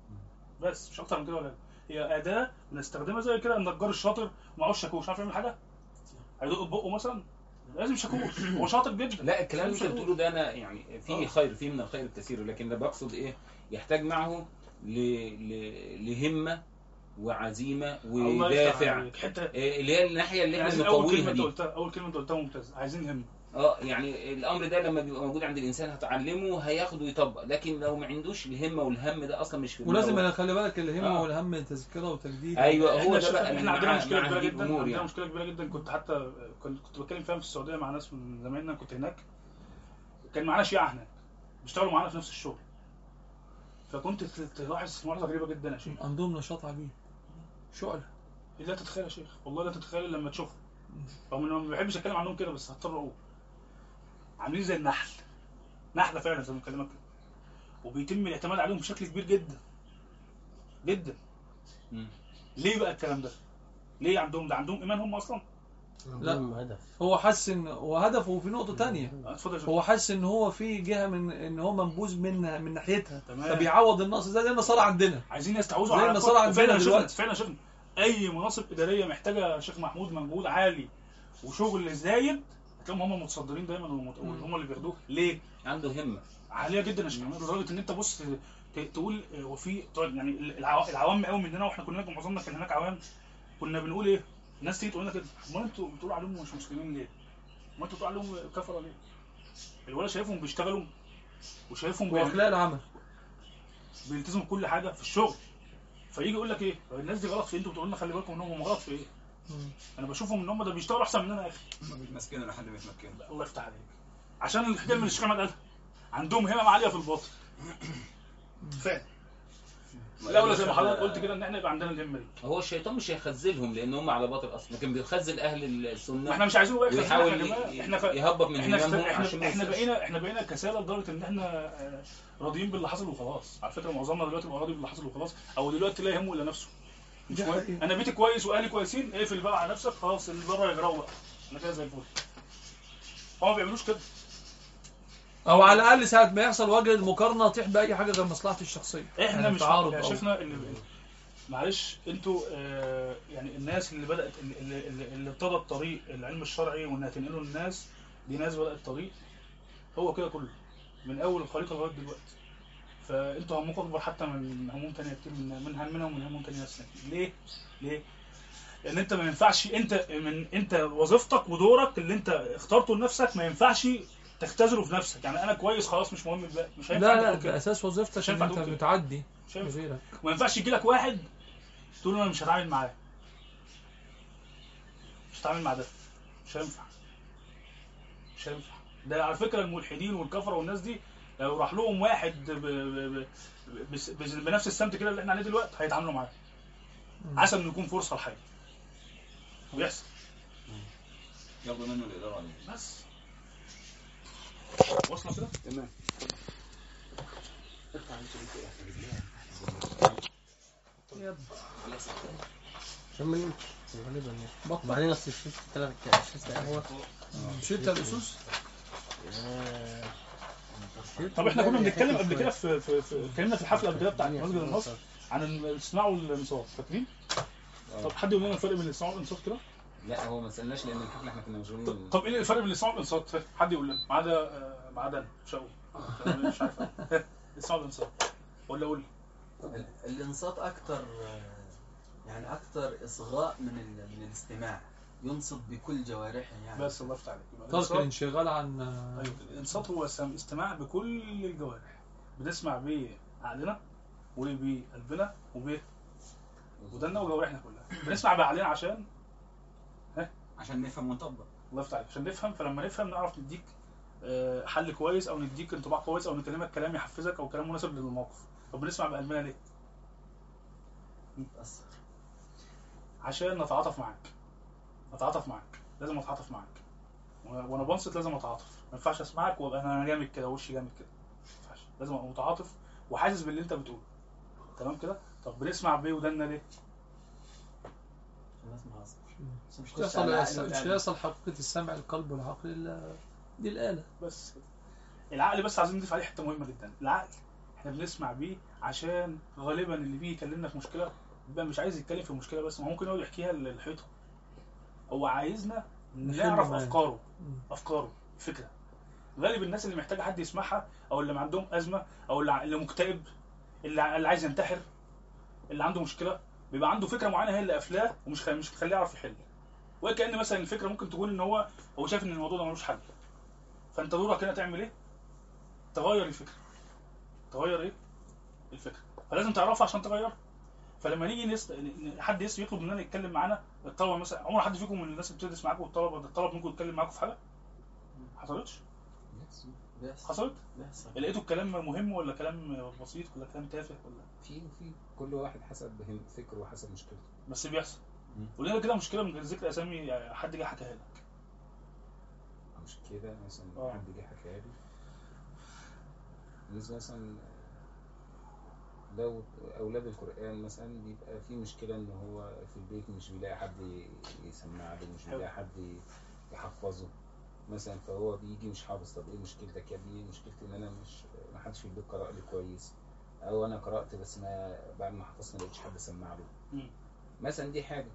بس مش اكتر من كده ولا أقل. هي اداه بنستخدمها زي كده النجار الشاطر معهوش شاكوش عارف يعمل حاجه هيدق بقه مثلا لازم شاكوش هو شاطر جدا لا الكلام اللي لازم انت بتقوله ده انا يعني آه. فيه خير فيه من الخير الكثير لكن انا بقصد ايه يحتاج معه ل... ل... لهمه وعزيمه الله يفتح ودافع عليك. حته إيه اللي هي الناحيه اللي احنا يعني اول كلمه نقويها انت دي قلتها اول كلمه انت قلتها ممتاز عايزين هم اه يعني الامر ده لما بيبقى موجود عند الانسان هتعلمه هياخده ويطبق لكن لو ما عندوش الهمه والهم ده اصلا مش في ولازم دماغه. أنا خلي بالك الهمة آه. والهم تذكرة وتجديد ايوه هو احنا ده شوف- بقى اللي احنا عندنا مع- مشكله مع كبيره هذه جدا الأمور عندنا يعني. مشكله كبيره جدا كنت حتى كنت كنت بتكلم فيها في السعوديه مع ناس من زمايلنا كنت هناك كان معانا شيعه هناك بيشتغلوا معانا في نفس الشغل فكنت ت- تلاحظ ملاحظه غريبه جدا يا شيخ عندهم نشاط عجيب شعلة لا تتخيل يا شيخ والله لا تتخيل لما تشوفهم رغم ان أنا ما بحبش اتكلم عنهم كده بس هضطر اقول عاملين زي النحل نحله فعلا زي ما بكلمك كده وبيتم الاعتماد عليهم بشكل كبير جدا جدا مم. ليه بقى الكلام ده؟ ليه عندهم ده عندهم ايمان هم اصلا؟ عندهم هدف هو حس ان وهدفه في نقطة تانية آه، اتفضل يا شيخ. هو حس ان هو في جهة من ان هو منبوذ من من ناحيتها تمام. فبيعوض النقص ده زي النصارى عندنا عايزين يستحوذوا زي على النصارى كل- عندنا فعلا شفنا دلوقتي. فعلا شفنا اي مناصب اداريه محتاجه شيخ محمود مجهود عالي وشغل زايد هتلاقيهم هم متصدرين دايما ومت- هم اللي بياخدوه ليه؟ عنده همه عاليه جدا يا شيخ محمود لدرجه ان انت بص ت- تقول آه، وفي طيب يعني العوا- العوام قوي مننا واحنا كلنا معظمنا كان هناك عوام كنا بنقول ايه؟ الناس تيجي تقول لنا كده امال انتوا بتقولوا عليهم مش مسلمين ليه؟ امال انتوا بتقولوا عليهم كفره ليه؟ الولد شايفهم بيشتغلوا وشايفهم بيعملوا- واخلاق العمل بيلتزموا بكل حاجه في الشغل فيجي يقول لك ايه الناس دي غلط في إيه؟ انتوا بتقولوا لنا خلي بالكم انهم هم غلط في ايه مم. انا بشوفهم ان هم ده بيشتغلوا احسن مننا يا اخي هم بيتمسكنوا لحد ما يتمكنوا الله يفتح عليك عشان الحكايه اللي الشيخ احمد قالها عندهم همم عاليه في الباطل فعلا الاولى زي ما حضرتك قلت كده ان احنا يبقى عندنا الهمه دي هو الشيطان مش هيخذلهم لان هم على باطل اصلا لكن بيخذل اهل ما السنه احنا مش عايزينه بقى يخزننا ويحاول احنا يا جماعه احنا ف... يهبط من احنا هممهم احنا عشان ما احنا يوصلش. بقينا احنا بقينا كسالى لدرجه ان احنا آه، راضيين باللي حصل وخلاص على فكره معظمنا دلوقتي بقى راضي باللي حصل وخلاص او دلوقتي لا يهمه الا نفسه مش دي مهم. حقيقة. انا بيتي كويس واهلي كويسين اقفل الباب على نفسك خلاص اللي بره يجروا بقى انا كده زي الفل هو ما بيعملوش كده او على الاقل ساعة ما يحصل وجه المقارنة طيح باي حاجة غير مصلحتي الشخصية احنا يعني مش تعارض يعني أو- شفنا اللي معلش انتوا آه يعني الناس اللي بدات اللي, اللي, اللي ابتدت طريق العلم الشرعي وانها تنقله للناس دي ناس بدات طريق هو كده كله من اول الخليقه لغايه دلوقتي فانتوا همكم اكبر حتى من هموم تانية كتير من من همنا ومن هموم تانية ناس تانية. ليه؟ ليه؟ لان انت ما ينفعش انت من انت وظيفتك ودورك اللي انت اخترته لنفسك ما ينفعش تختزله في نفسك يعني انا كويس خلاص مش مهم الباقي مش هينفع لا أنت لا تقول كده. ده اساس وظيفتك مش ان هينفع انت تقول كده. متعدي مش هينفع. غيرك ما ينفعش يجي لك واحد تقول له انا مش هتعامل معاه مش هتعامل مع ده مش هينفع مش هينفع ده على فكره الملحدين والكفره والناس دي لو راح لهم واحد ب... ب... ب... بس- بس- بنفس السمت كده اللي احنا عليه دلوقتي هيتعاملوا معاه مم. عسى انه يكون فرصه لحاجه ويحصل ياخدوا منه الاداره عليه بس واصله كده تمام عشان من غالبا يعني بطل وبعدين اصل الشيت ثلاث اشياء قهوه شلت الاسوس آه، طب احنا كنا بنتكلم قبل كده في في في اتكلمنا في الحفله قبل كده بتاعت مسجد النصر عن الاستماع والانصات فاكرين؟ طب حد يقول لنا الفرق بين الاستماع والانصات كده؟ لا هو ما سالناش لان الحفله احنا كنا مشغولين طب ايه الفرق بين الاستماع والانصات؟ حد يقول لنا ما عدا آه، ما عدا أنا، مش هقول أنا مش عارف ها، الاستماع والانصات ولا اقول ال- الانصات اكتر آه، يعني اكتر اصغاء من ال- من الاستماع ينصت بكل جوارحه يعني بس الله يفتح عليك يبقى ترك الانصات الانشغال عن ايوه الانصات هو سم- استماع بكل الجوارح بنسمع بعقلنا وبقلبنا وبودنا وجوارحنا كلها بنسمع بعقلنا عشان عشان نفهم ونطبق الله يفتح عليك عشان نفهم فلما نفهم نعرف نديك آه، حل كويس او نديك انطباع كويس او نكلمك كلام يحفزك او كلام مناسب للموقف طب بنسمع بقلبنا ليه؟ بتأثر. عشان نتعاطف معاك نتعاطف معاك لازم اتعاطف معاك وانا وأنا بنصت لازم اتعاطف ما ينفعش اسمعك وابقى انا جامد كده وشي جامد كده ما ينفعش لازم ابقى متعاطف وحاسس باللي انت بتقوله تمام كده طب بنسمع بيه ودنا ليه الناس ما أصبر. بس مش نخش على تحصل عقل مش والقلب. هيصل حقيقة السمع القلب والعقل إلا دي الآلة بس كده العقل بس عايزين نضيف عليه حته مهمه جدا العقل احنا بنسمع بيه عشان غالبا اللي بيجي يكلمنا في مشكله بيبقى مش عايز يتكلم في مشكله بس ما هو ممكن يقعد يحكيها للحيطه هو عايزنا نحل نعرف معاه. افكاره مم. افكاره فكره غالب الناس اللي محتاجه حد يسمعها او اللي عندهم ازمه او اللي ع- اللي مكتئب اللي ع- اللي عايز ينتحر اللي عنده مشكله بيبقى عنده فكره معينه هي اللي قافلاه ومش خ- مش مخليه يعرف يحل وكأن مثلا الفكره ممكن تكون ان هو هو شايف ان الموضوع ده ملوش حل فانت دورك هنا تعمل ايه؟ تغير الفكره تغير ايه؟ الفكره فلازم تعرفها عشان تغيرها فلما نيجي نست... ن- حد يس- يطلب مننا يتكلم معانا الطلبه مثلا عمر حد فيكم من الناس اللي بتدرس معاكم والطلبه الطلب منكم يتكلم معاكم في حاجه؟ حصلتش؟ بيحصل حصلت؟ بيحصل لقيتوا الكلام مهم ولا كلام بسيط ولا كلام تافه ولا في في كل واحد حسب هم- فكره وحسب مشكلته بس بيحصل مم. ولنا كده مشكله من غير ذكر اسامي حد جه حكاها لك مش كده مثلا آه. حد جه حكى لي بالنسبه مثلا لو اولاد القران مثلا بيبقى في مشكله ان هو في البيت مش بيلاقي حد ي- يسمع له مش بيلاقي حد يحفظه مثلا فهو بيجي مش حافظ طب ايه مشكلتك يا ابني مشكلتي ان انا مش ما حدش في البيت قرأ لي كويس او انا قرأت بس ما بعد ما حفظت ما لقيتش حد سمع له مم. مثلا دي حاجه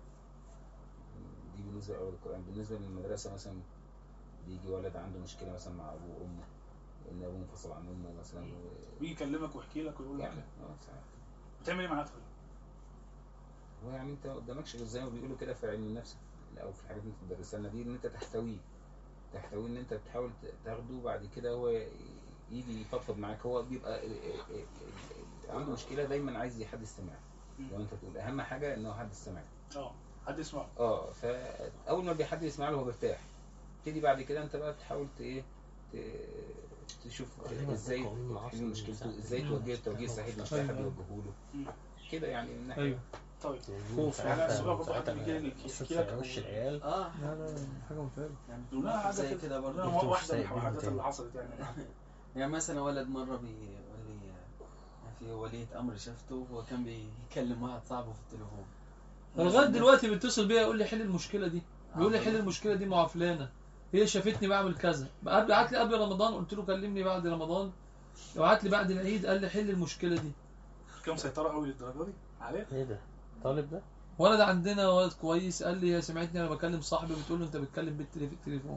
دي بالنسبه لاولاد القران بالنسبه للمدرسه مثلا بيجي ولد عنده مشكله مثلا مع ابوه وامه ان ابوه انفصل عن امه مثلا و... بيجي يكلمك ويحكي لك ويقول لك يعني اه ساعات بتعمل ايه معاه طيب؟ هو يعني انت ما قدامكش غير زي ما بيقولوا كده في علم النفس او في الحاجات اللي انت بتدرسها لنا دي ان انت تحتويه تحتويه ان انت بتحاول تاخده بعد كده هو يجي يفضفض معاك هو بيبقى عنده مشكله دايما عايز حد يستمع لو انت تقول اهم حاجه ان هو حد يستمع اه حد يسمعه اه فاول ما بي- حد يسمع له هو بيرتاح تبتدي بعد كده انت بقى تحاول ت- ايه ت- تشوف ازاي تحل مشكلته ازاي توجه التوجيه الصحيح مش لاقي حد أيوة. يوجهه مم. له كده يعني من ناحيه أيوه طيب خوف يعني السؤال برضه حد بيجي يحكي لك في وش العيال اه لا لا حاجة ممتازة يعني دول لها حاجه زي كده كده برضه برضه واحده من الحاجات اللي حصلت يعني يعني مثلا ولد مرة بيقول لي يعني في ولية أمر شفته هو كان بيكلم واحد صاحبه في التليفون لغاية دلوقتي بيتصل بيا يقول لي حل المشكلة دي بيقول لي حل المشكلة دي مع فلانة هي شافتني بعمل كذا قبل بعت لي قبل رمضان قلت له كلمني بعد رمضان وبعت لي بعد العيد قال لي حل المشكلة دي كام سيطره قوي للدرجه دي عليه ايه ده؟ طالب ده؟ ولد عندنا ولد كويس قال لي هي سمعتني انا بكلم صاحبي بتقول له انت بتكلم بنت ليه في التليفون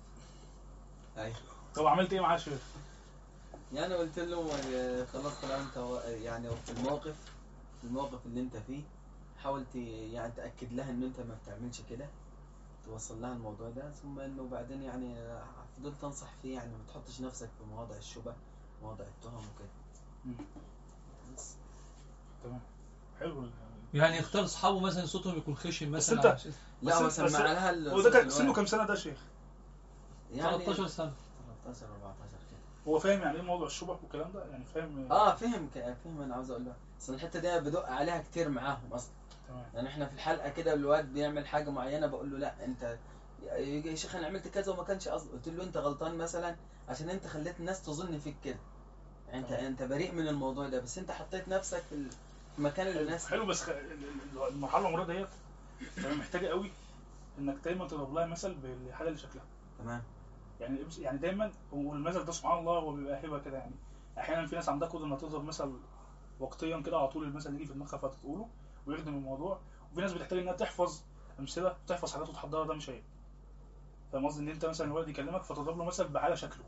أيوه طب عملت ايه معاه يا شيخ؟ يعني قلت له آه، خلاص طالما انت و- يعني في الموقف في الموقف اللي انت فيه حاول ت- يعني تاكد لها ان انت ما بتعملش كده توصل لها الموضوع ده ثم انه بعدين يعني آه، فضلت انصح فيه يعني ما تحطش نفسك في مواضع الشبه مواضع التهم وكده مم. بس تمام حلو يعني يختار اصحابه مثلا صوتهم يكون خشن مثلا انت- عشان- لا بس- هو بس- سمع لها ال- هو ده صوت كان سنه الولد. كام سنه ده يا شيخ؟ يعني 13 سنة 13 14 كده هو فاهم يعني ايه موضوع الشبه والكلام ده؟ يعني فاهم اه فهم ك- فهم انا عاوز اقول له اصل الحته دي بدق عليها كتير معاهم اصلا تمام يعني احنا في الحلقه كده الواد بيعمل حاجه معينه بقول له لا انت يا يا شيخ انا عملت كذا وما كانش قصدي قلت له انت غلطان مثلا عشان انت خليت الناس تظن فيك كده يعني انت تمام. انت بريء من الموضوع ده بس انت حطيت نفسك في ال- في مكان اللي الناس حلو بس خ- ال- ال- المرحله العمريه ديت بتبقى محتاجه قوي انك دايما تضرب لها مثل بالحاجه اللي شكلها تمام يعني يعني دايما والمثل ده سبحان الله هو بيبقى هبه كده يعني احيانا في ناس عندها قدره انها تضرب مثل وقتيا كده على طول المثل يجي في دماغها فتقوله ويخدم الموضوع وفي ناس بتحتاج انها تحفظ امثله تحفظ حاجات وتحضرها ده مش عيب فاهم قصدي ان انت مثلا الولد يكلمك فتضرب له مثل بحاجه شكله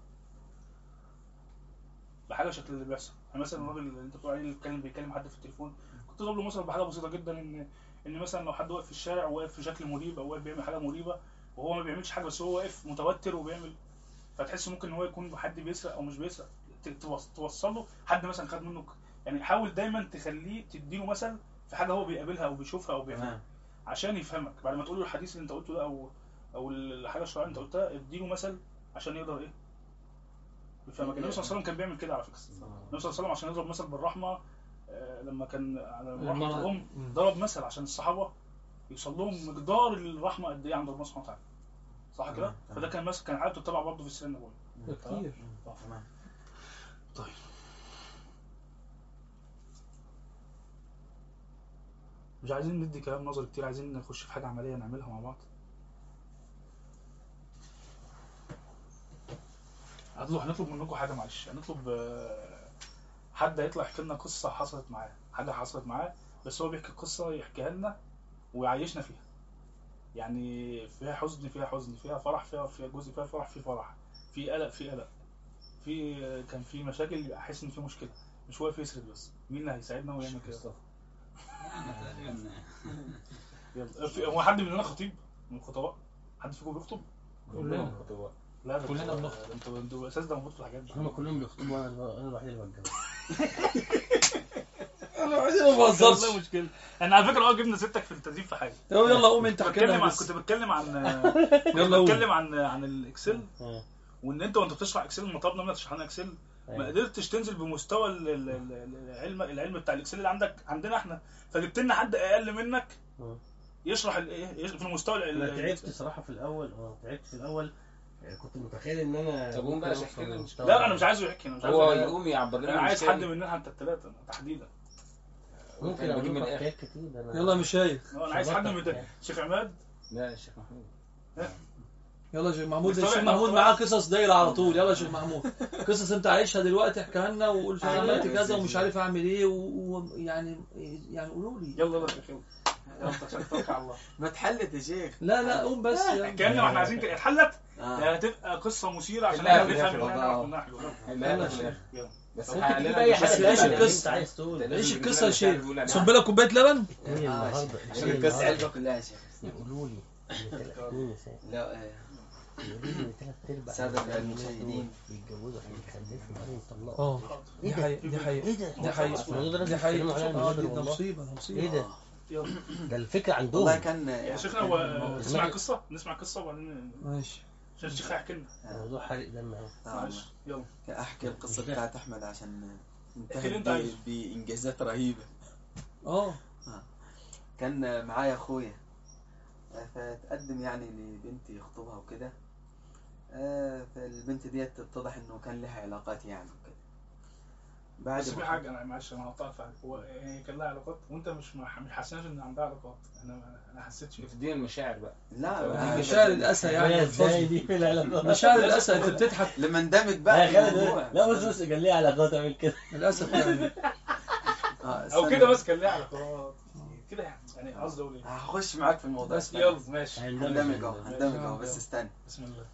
بحاجه شكل اللي بيحصل يعني مثلا الراجل اللي انت بتقول عليه اللي بيتكلم بيكلم حد في التليفون كنت تضرب له مثلا بحاجه بسيطه جدا ان ان مثلا لو حد واقف في الشارع وواقف في شكل مريب او واقف بيعمل حاجه مريبه وهو ما بيعملش حاجه بس هو واقف متوتر وبيعمل فتحس ممكن ان هو يكون حد بيسرق او مش بيسرق ت- توص- توصل له حد مثلا خد منه ك- يعني حاول دايما تخليه تديله مثل في حاجه هو بيقابلها او بيشوفها او بيعملها تمام عشان يفهمك بعد ما تقول له الحديث اللي انت قلته ده او او الحاجه الشرعيه اللي انت قلتها اديله مثل عشان يقدر ايه يفهمك النبي صلى الله عليه وسلم كان بيعمل كده على فكره النبي صلى الله عليه وسلم عشان يضرب مثل بالرحمه آه، لما كان على رحمه المرأة. الام مم. ضرب مثل عشان الصحابه يوصل لهم مقدار الرحمه قد ايه عند الله سبحانه وتعالى صح كده؟ تمام، تمام. فده كان مثل كان عادته تتبع برضه في السيره النبويه ده كتير تمام طيب مش عايزين ندي كلام نظري كتير عايزين نخش في حاجة عملية نعملها مع بعض هنطلب هنطلب منكم حاجة معلش هنطلب آه، حد هيطلع يحكي لنا قصة حصلت معاه حاجة حصلت معاه بس هو بيحكي قصة يحكيها لنا ويعيشنا فيها يعني فيها حزن فيها حزن فيها فرح فيها فيها جزء فيها فرح فيه فرح في قلق في قلق في كان في مشاكل احس ان في مشكله مش واقف يسرد بس مين اللي هيساعدنا ويعمل كده يلا في- هو حد مننا خطيب من الخطباء حد فيكم بيخطب كلنا خطوات لا ده كلنا انتوا- بنخطب. ده انتوا انتوا اساس ده المفروض في الحاجات دي هم كلهم بيخطبوا وانا انا الوحيد اللي بتجوز انا الوحيد اللي ما والله بهزرش مشكله انا على فكره اه جبنا ستك في التدريب في حاجه طب يلا قوم انت كنت احكي بتكلم لنا عن بس كنت بتكلم عن يلا قوم بتكلم عن عن الاكسل اه وان انت وانت بتشرح اكسل لما طلبنا منك تشرح لنا اكسل ما أيوة. قدرتش تنزل بمستوى ال- ال- ال- العلم العلم بتاع الاكسل اللي عندك عندنا احنا فجبت لنا حد اقل منك آه. يشرح الايه يشرح في المستوى ال- انا ال- تعبت صراحه في الاول اه تعبت في الاول آه، كنت متخيل ان انا طب قوم بقى ممكن شيخ أوصل كده. لمستوى لا انا مش عايزه يحكي انا مش هو عايزه يقوم يعبر لنا انا عايز المشكلة حد دي. مننا انت الثلاثه تحديدا ممكن أنا اقول بجيب من لكم الآخر. حكايات كتير انا يلا مش شايف اه، انا عايز حد من شبكتك ده شيخ عماد لا يا شيخ محمود يلا يا شيخ محمود بس الشيخ طبعا- محمود طبعا- معاه قصص دايره على طول يلا يا شيخ محمود قصص انت عايشها دلوقتي احكيها لنا وقول شيخ أيوة، عملت بس كذا ومش يا عارف اعمل ايه ويعني يعني قولوا لي يلا يلا يا شيخ يلا يلا عشان توكل على الله ما اتحلت يا شيخ لا لا قوم بس يلا. كأن ما احنا عايزين كده اتحلت آه. ده هتبقى قصه مثيره عشان لا، احنا في نفهم الآخر ان والله. احنا نعرف منها لا لا في الآخر. يلا بس ممكن هقللها تجيب اي حاجه بس ليش تانية لازم- اللي القصة؟ انت عايز تقول لازم ايش يجيب القصه يا لنا شيخ بيقول عليها. صب لك كوبايه لبن ايه النهارده عشان ايه القصة النهارده علبة كلها يا شيخ يقولوا لي ان تلات اتنين نساء لا آه، يقولوا لي ان تلات ارباع سادة الرجال المشاهدين. بيتجوزوا عشان يخلفوا بعدين يطلقوا اه دي حقيقة دي حقيقة ايه ده؟ دي حقيقة الموضوع ده دي لازم حقيقة تتكلموا عليها من اه بدري دي ده والله مصيبة ده مصيبة ايه ده؟ يلا ده الفكره عندهم والله كان يا شيخنا هو نسمع قصه نسمع قصه وبعدين ماشي عشان الشيخ هيحكي لنا موضوع حرق دم اهو آه، معلش يلا احكي القصه مش ده. بتاعت احمد عشان احكي اللي انتهت انت عايزه. ب- بانجازات رهيبه اه كان معايا اخويا فتقدم يعني لبنت يخطبها وكده آه، فالبنت ديت اتضح انه كان لها علاقات يعني وكده بعد بس في ما- حاجه انا معلش انا هقطعك في حاجه هو هي كان لها علاقات وانت مش مح- مش حاسس ان عندها علاقات انا انا حسيتش كده بتدينا المشاعر بقى لا مشاعر الأسى يعني ازاي دي في العلاقات مشاعر الأسى انت بتضحك لما اندمج لا بقى يا في خالد الموضوع لا بص بص قال لي علاقات اعمل كده للأسف يعني آه، او استنى. كده بس كان لها علاقات كده يعني يعني قصدي اقول ايه هخش معاك في الموضوع بس استنى. يلا ماشي هندمج اهو هندمج اهو بس استنى بسم الله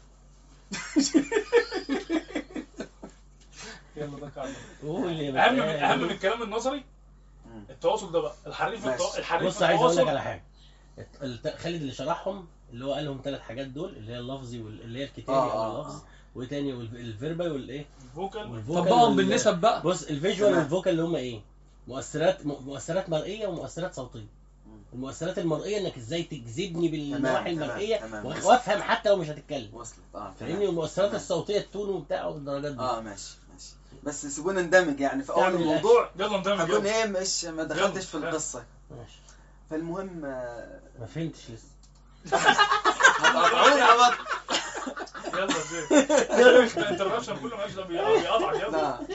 يلا ده كعب قول يا اهم من باشا. اهم من الكلام النظري مم. التواصل ده بقى الحريف ماشي. التوا- الحريف بص عايز اقول لك على التواصل حاجه الت- خالد اللي شرحهم اللي هو قال لهم ثلاث حاجات دول اللي هي اللفظي واللي هي الكتابي آه، او آه، اللفظ وايه تاني والفيربال والايه الفوكال والفوكال طبقهم وال- بالنسب بقى بص الفيجوال تمام. والفوكال اللي هم ايه مؤثرات م- مؤثرات مرئيه ومؤثرات صوتيه مم. المؤثرات المرئيه انك ازاي تجذبني بالنواحي تمام، المرئيه تمام. وأ- وافهم حتى لو مش هتتكلم وصلت اه فاهمني تمام. والمؤثرات تمام. الصوتيه التون وبتاع والدرجات دي اه ماشي ماشي بس سيبونا ندمج يعني في اول تعمل الموضوع يلا ندمج اكون يلا ايه مش ما دخلتش في يلا. القصه ماشي فالمهم آه، ما فهمتش لسه هتقطعوني يا بط يلا زين ده انتربشن كله مالهاش ده بي- بيقطع يلا لا.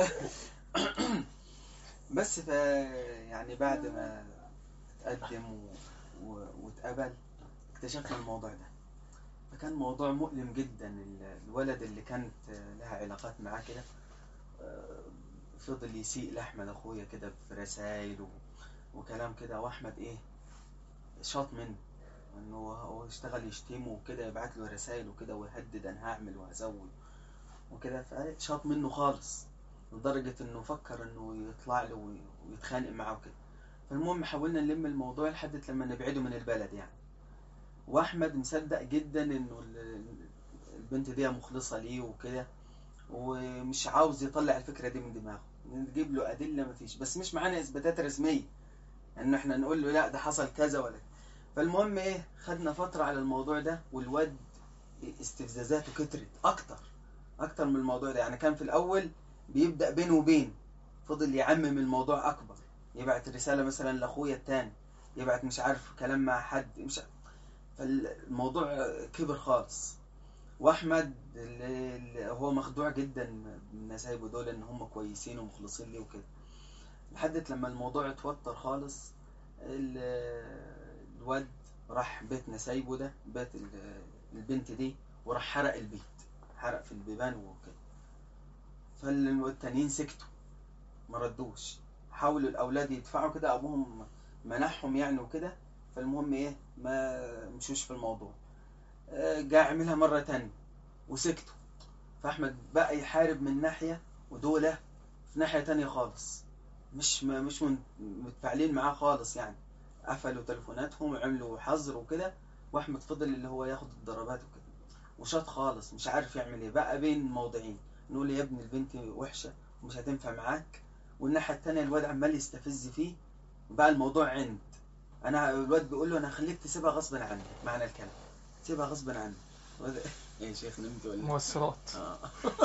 بس ف يعني بعد ما اتقدم و... و... واتقبل اكتشفنا الموضوع ده فكان موضوع مؤلم جدا ال- الولد اللي كانت لها علاقات معاه كده آه، فضل يسيء لأحمد أخويا كده في رسائل و... وكلام كده وأحمد إيه شاط منه انه هو اشتغل يشتمه وكده يبعت له رسائل وكده ويهدد انا هعمل وهسوي وكده فشاط منه خالص لدرجة انه فكر انه يطلع له وي- ويتخانق معاه وكده فالمهم حاولنا نلم الموضوع لحد لما نبعده من البلد يعني واحمد مصدق جدا انه ال- البنت دي مخلصة ليه وكده ومش عاوز يطلع الفكرة دي من دماغه نجيب له أدلة مفيش بس مش معانا إثباتات رسمية إن إحنا نقول له لا ده حصل كذا ولا فالمهم إيه خدنا فترة على الموضوع ده والواد استفزازاته كترت أكتر أكتر من الموضوع ده يعني كان في الأول بيبدأ بينه وبين فضل يعمم الموضوع أكبر يبعت رسالة مثلا لأخويا التاني يبعت مش عارف كلام مع حد مش عارف. فالموضوع كبر خالص واحمد اللي اللي هو مخدوع جدا من نسايبه دول ان هم كويسين ومخلصين ليه وكده لحد لما الموضوع اتوتر خالص ال- الواد راح بيت نسايبه ده بيت ال- البنت دي وراح حرق البيت حرق في البيبان وكده فالتانيين سكتوا ما ردوش حاولوا الاولاد يدفعوا كده ابوهم منحهم يعني وكده فالمهم ايه ما مشوش في الموضوع آه، جا عملها مرة تانية وسكتوا فأحمد بقى يحارب من ناحية ودولة في ناحية تانية خالص مش م- مش من- متفاعلين معاه خالص يعني قفلوا تليفوناتهم وعملوا حظر وكده وأحمد فضل اللي هو ياخد الضربات وكده وشاط خالص مش عارف يعمل ايه بقى بين موضعين نقول يا ابني البنت وحشة ومش هتنفع معاك والناحية التانية الواد عمال يستفز فيه بقى الموضوع عند انا الواد بيقول له انا هخليك تسيبها غصب عنك معنى الكلام سيبها غصب عنك وده- ايه يا شيخ نمت ولا مؤثرات اه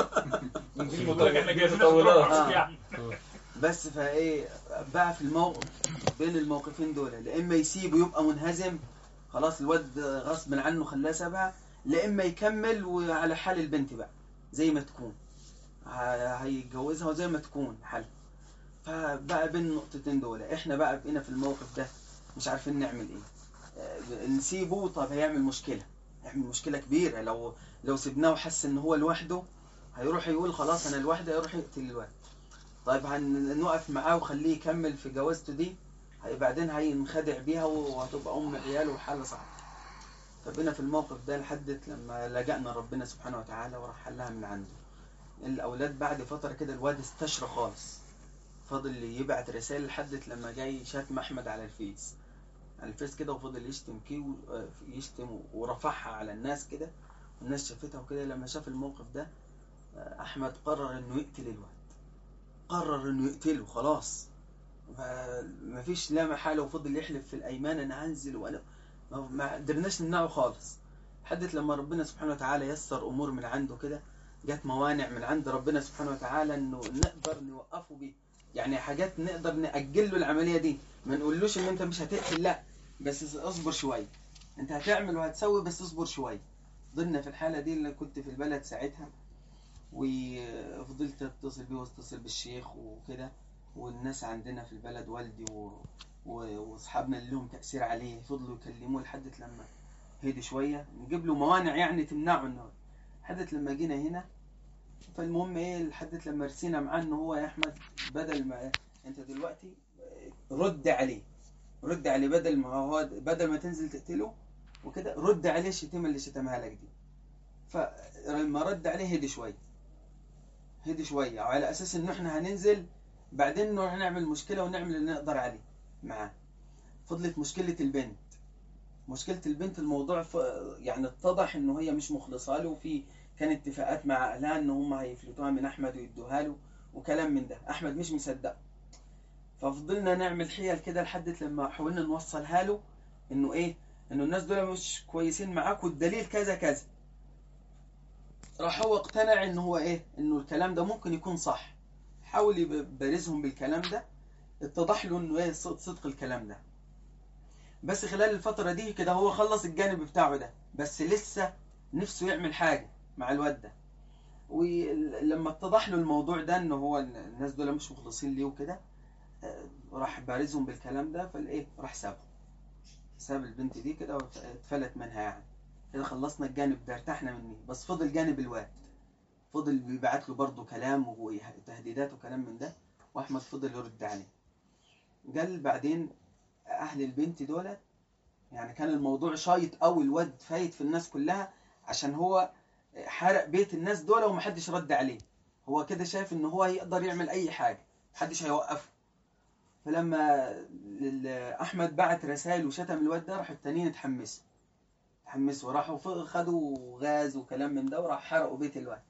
قلت لك احنا جايين مطولات. آه. يعني بس فايه بقى في الموقف بين الموقفين دول لا اما يسيبه يبقى منهزم خلاص الواد غصب عنه خلاه سابها لا اما يكمل وعلى حال البنت بقى زي ما تكون ه- هيتجوزها وزي ما تكون حل فبقى بين النقطتين دول احنا بقى بقينا في الموقف ده مش عارفين نعمل ايه آه، نسيبه طب هيعمل مشكلة هيعمل مشكلة كبيرة لو لو سيبناه وحس ان هو لوحده هيروح يقول خلاص انا لوحدي هيروح يقتل الواد طيب هنقف معاه وخليه يكمل في جوازته دي هي- بعدين هينخدع بيها وهتبقى ام عياله وحاله صعب فبقينا في الموقف ده لحد لما لجأنا ربنا سبحانه وتعالى وراح حلها من عنده الاولاد بعد فتره كده الواد استشرى خالص فضل يبعت رسائل لحد لما جاي شتم احمد على الفيس على الفيس كده وفضل يشتم كيه و- آه، يشتم ورفعها على الناس كده والناس شافتها وكده لما شاف الموقف ده آه، احمد قرر انه يقتل الواد قرر انه يقتله خلاص ما فيش لا محاله وفضل يحلف في الايمان انا هنزل وانا ما- ما قدرناش نمنعه خالص لحد لما ربنا سبحانه وتعالى يسر امور من عنده كده جت موانع من عند ربنا سبحانه وتعالى انه نقدر نوقفه بيه يعني حاجات نقدر نأجل له العملية دي ما نقولوش ان انت مش هتقتل لا بس اصبر شوية انت هتعمل وهتسوي بس اصبر شوية ضلنا في الحالة دي اللي كنت في البلد ساعتها وفضلت اتصل بيه واتصل بالشيخ وكده والناس عندنا في البلد والدي و... و... واصحابنا اللي لهم تأثير عليه فضلوا يكلموه لحد لما هدي شوية نجيب له موانع يعني تمنعه انه لحد لما جينا هنا فالمهم ايه لحد لما رسينا معاه ان هو يا احمد بدل ما انت دلوقتي رد عليه رد عليه بدل ما هو بدل ما تنزل تقتله وكده رد عليه الشتيمه اللي شتمها لك دي فلما رد عليه هدي شويه هدي شويه وعلى اساس ان احنا هننزل بعدين نروح نعمل مشكله ونعمل اللي نقدر عليه معاه فضلت مشكله البنت مشكله البنت الموضوع ف... يعني اتضح انه هي مش مخلصه له وفي كان اتفاقات مع اهلها ان هم هيفلتوها من احمد ويدوها له وكلام من ده احمد مش مصدق ففضلنا نعمل حيل كده لحد لما حاولنا نوصلها له انه ايه انه الناس دول مش كويسين معاك والدليل كذا كذا راح هو اقتنع ان هو ايه انه الكلام ده ممكن يكون صح حاول يبرزهم بالكلام ده اتضح له انه ايه صدق صدق الكلام ده بس خلال الفتره دي كده هو خلص الجانب بتاعه ده بس لسه نفسه يعمل حاجه مع الواد ده ولما اتضح له الموضوع ده ان هو الناس دول مش مخلصين ليه وكده آه، راح بارزهم بالكلام ده فالايه راح سابهم ساب البنت دي كده واتفلت منها يعني كده خلصنا الجانب ده ارتحنا مني بس فضل جانب الواد فضل بيبعت له برضه كلام وتهديدات وكلام من ده واحمد فضل يرد عليه قال بعدين اهل البنت دولت يعني كان الموضوع شايط قوي الواد فايت في الناس كلها عشان هو حرق بيت الناس دول ومحدش رد عليه هو كده شايف ان هو يقدر يعمل اي حاجه محدش هيوقفه فلما ال- احمد بعت رسائل وشتم الواد ده راح التانيين اتحمسوا اتحمسوا راحوا ف- خدوا غاز وكلام من ده وراح حرقوا بيت الواد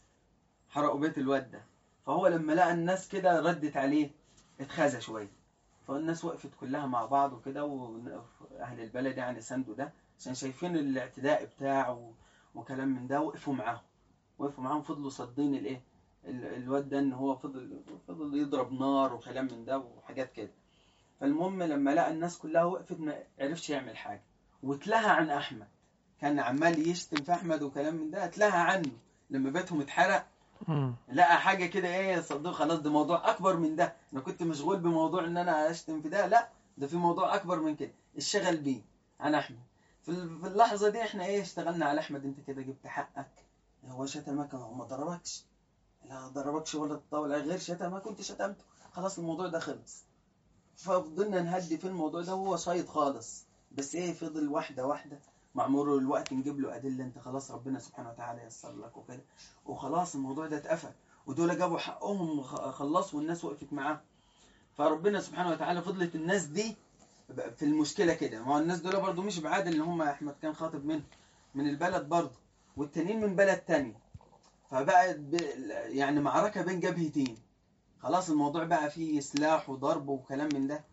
حرقوا بيت الواد ده فهو لما لقى الناس كده ردت عليه اتخاذى شويه فالناس وقفت كلها مع بعض وكده واهل البلد يعني سندوا ده عشان شايفين الاعتداء بتاعه و- وكلام من ده وقفوا معاه وقفوا معاهم فضلوا صادين الايه ال- الواد ده ان هو فضل فضل يضرب نار وكلام من ده وحاجات كده فالمهم لما لقى الناس كلها وقفت ما عرفش يعمل حاجه واتلهى عن احمد كان عمال يشتم في احمد وكلام من ده اتلهى عنه لما بيتهم اتحرق مم. لقى حاجه كده ايه صدق خلاص ده موضوع اكبر من ده انا كنت مشغول بموضوع ان انا اشتم في ده لا ده في موضوع اكبر من كده الشغل بيه عن احمد في ال- في اللحظه دي احنا ايه اشتغلنا على احمد انت كده جبت حقك هو شتمك هو ما ضربكش لا ضربكش ولا الطاوله غير شتمك كنت شتمته خلاص الموضوع ده خلص ففضلنا نهدي في الموضوع ده وهو شايط خالص بس ايه فضل واحده واحده مع مرور الوقت نجيب له ادله انت خلاص ربنا سبحانه وتعالى ييسر لك وكده وخلاص الموضوع ده اتقفل ودول جابوا حقهم خ- خلصوا والناس وقفت معاهم فربنا سبحانه وتعالى فضلت الناس دي ب- في المشكله كده ما هو الناس دول برضو مش بعاد اللي هم احمد كان خاطب منهم من البلد برضو والتانيين من بلد تاني فبقت ب... يعني معركه بين جبهتين خلاص الموضوع بقى فيه سلاح وضرب وكلام من ده